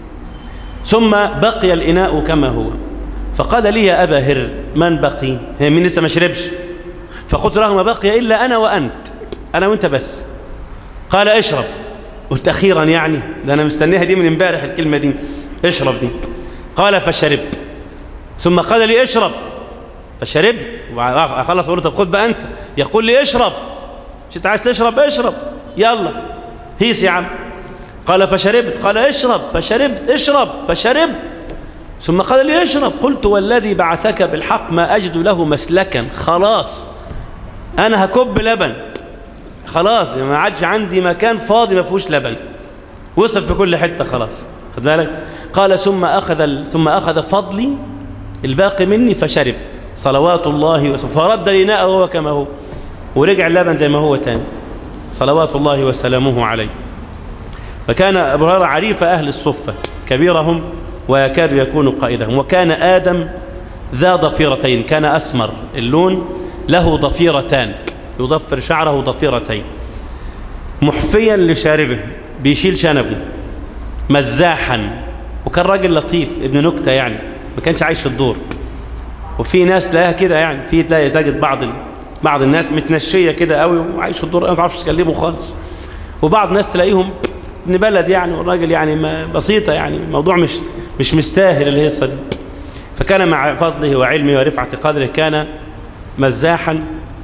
ثم بقي الإناء كما هو فقال لي يا أبا هر من بقي هي مين لسه ما شربش فقلت له ما بقي إلا أنا وأنت أنا وأنت بس قال اشرب قلت أخيرا يعني ده أنا مستنيها دي من امبارح الكلمة دي اشرب دي قال فشرب ثم قال لي اشرب فشربت وخلص أقول له طب خد بقى أنت يقول لي اشرب مش أنت عايز تشرب اشرب يلا هيس يا عم قال فشربت قال اشرب فشربت اشرب فشربت ثم قال لي اشرب قلت والذي بعثك بالحق ما أجد له مسلكا خلاص أنا هكب لبن خلاص ما عادش عندي مكان فاضي ما فيهوش لبن وصل في كل حتة خلاص خد بالك قال ثم أخذ ثم أخذ فضلي الباقي مني فشرب صلوات الله وسلم فرد الإناء وهو كما هو ورجع اللبن زي ما هو تاني صلوات الله وسلامه عليه فكان أبو هريرة عريف أهل الصفة كبيرهم ويكاد يكون قائدهم وكان آدم ذا ضفيرتين كان أسمر اللون له ضفيرتان يضفر شعره ضفيرتين محفيا لشاربه بيشيل شنبه مزاحا وكان راجل لطيف ابن نكتة يعني ما كانش عايش في الدور وفي ناس تلاقيها كده يعني في تلاقي تجد بعض بعض الناس متنشيه كده قوي وعايش في الدور ما تعرفش تكلمه خالص وبعض الناس تلاقيهم ابن بلد يعني والراجل يعني ما بسيطه يعني الموضوع مش مش مستاهل الهيصه دي فكان مع فضله وعلمه ورفعه قدره كان مزاحا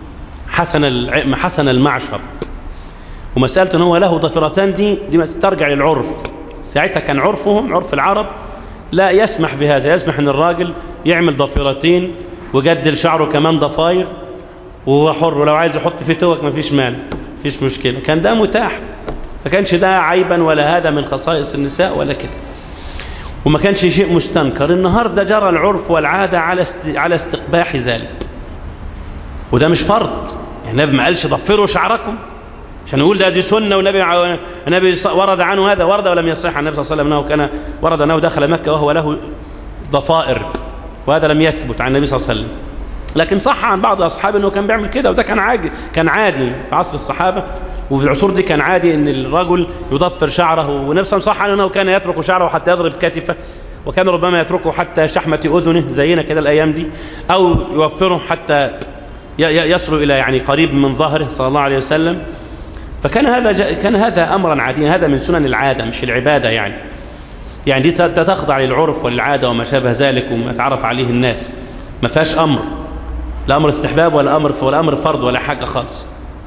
حسن حسن المعشر ومساله ان هو له ضفيرتان دي دي ترجع للعرف ساعتها كان عرفهم عرف العرب لا يسمح بهذا يسمح ان الراجل يعمل ضفيرتين وجدل شعره كمان ضفاير وهو حر ولو عايز يحط في توك ما فيش مانع فيش مشكلة كان ده متاح ما كانش ده عيبا ولا هذا من خصائص النساء ولا كده وما كانش شيء مستنكر النهاردة جرى العرف والعادة على على استقباح ذلك وده مش فرض يعني النبي ما قالش ضفروا شعركم عشان نقول ده دي سنة والنبي النبي ورد عنه هذا ورد ولم يصح عن النبي صلى الله عليه وسلم أنه كان ورد أنه دخل مكة وهو له ضفائر وهذا لم يثبت عن النبي صلى الله عليه وسلم لكن صح عن بعض أصحابه أنه كان بيعمل كده وده كان عادي كان عادي في عصر الصحابة وفي العصور دي كان عادي أن الرجل يضفر شعره ونفسه صح أنه كان يترك شعره حتى يضرب كتفه وكان ربما يتركه حتى شحمة أذنه زينا كده الأيام دي أو يوفره حتى يصل إلى يعني قريب من ظهره صلى الله عليه وسلم فكان هذا كان هذا أمرا عاديا هذا من سنن العادة مش العبادة يعني يعني دي تخضع للعرف والعادة وما شابه ذلك وما تعرف عليه الناس ما فيهاش أمر لا أمر استحباب ولا أمر ولا أمر فرض ولا حاجة خالص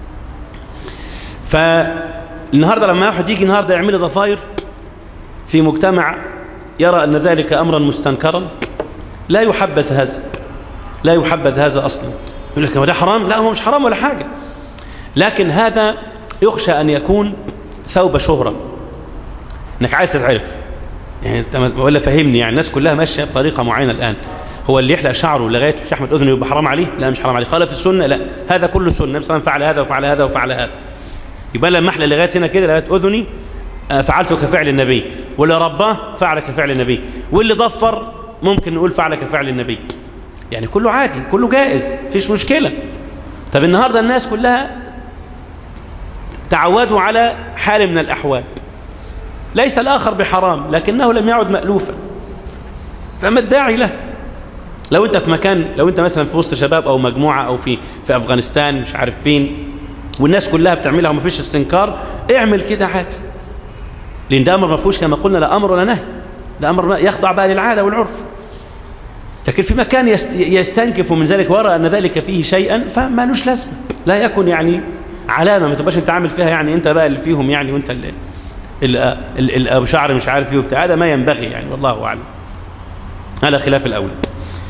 فالنهاردة لما واحد يجي النهاردة يعمل ضفاير في مجتمع يرى أن ذلك أمرا مستنكرا لا يحبذ هذا لا يحبذ هذا أصلا يقول لك ما ده حرام لا هو مش حرام ولا حاجة لكن هذا يخشى أن يكون ثوب شهرة انك عايز تتعرف يعني انت ولا فهمني يعني الناس كلها ماشيه بطريقه معينه الان هو اللي يحلق شعره لغايه شحمه اذنه يبقى حرام عليه لا مش حرام عليه خالف السنه لا هذا كله سنه النبي صلى الله عليه وسلم فعل هذا وفعل هذا وفعل هذا يبقى لما احلق لغايه هنا كده لغايه اذني فعلته كفعل النبي واللي رباه فعل كفعل النبي واللي ضفر ممكن نقول فعل كفعل النبي يعني كله عادي كله جائز مفيش مشكله طب النهارده الناس كلها تعودوا على حال من الأحوال ليس الآخر بحرام لكنه لم يعد مألوفا فما الداعي له لو انت في مكان لو انت مثلا في وسط شباب او مجموعة او في في افغانستان مش عارف فين والناس كلها بتعملها وما فيش استنكار اعمل كده عادي لان ده امر ما فيهوش كما قلنا لا امر ولا نهي ده امر يخضع بقى للعاده والعرف لكن في مكان يستنكف من ذلك ويرى ان ذلك فيه شيئا فما لوش لازمه لا يكن يعني علامه ما تبقاش انت عامل فيها يعني انت بقى اللي فيهم يعني وانت اللي ابو شعر مش عارف ايه وبتاع هذا ما ينبغي يعني والله اعلم على خلاف الاولى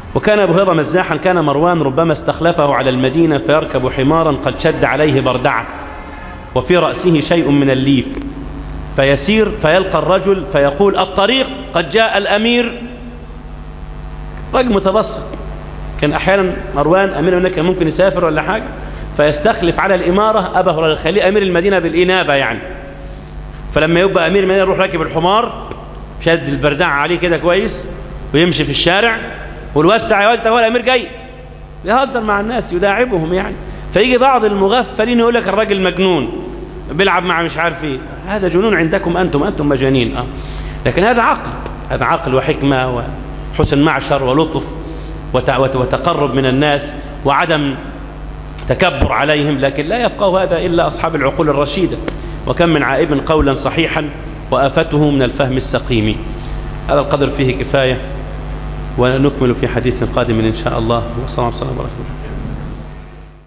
وكان أبو هريرة مزاحا كان مروان ربما استخلفه على المدينة فيركب حمارا قد شد عليه بردعة وفي رأسه شيء من الليف فيسير فيلقى الرجل فيقول الطريق قد جاء الأمير رجل متبسط كان أحيانا مروان أمير هناك ممكن يسافر ولا حاجة فيستخلف على الإمارة أبا هريرة يخليه أمير المدينة بالإنابة يعني فلما يبقى أمير المدينة يروح راكب الحمار شد البردعة عليه كده كويس ويمشي في الشارع والوسع يا ولد هو الأمير جاي يهزر مع الناس يداعبهم يعني فيجي بعض المغفلين يقول لك الراجل مجنون بيلعب مع مش عارف ايه هذا جنون عندكم أنتم أنتم مجانين آه. لكن هذا عقل هذا عقل وحكمة وحسن معشر ولطف وتقرب من الناس وعدم تكبر عليهم لكن لا يفقه هذا إلا أصحاب العقول الرشيدة وكم من عائب قولا صحيحا وآفته من الفهم السقيم هذا القدر فيه كفاية ونكمل في حديث قادم إن شاء الله وصلى الله عليه وسلم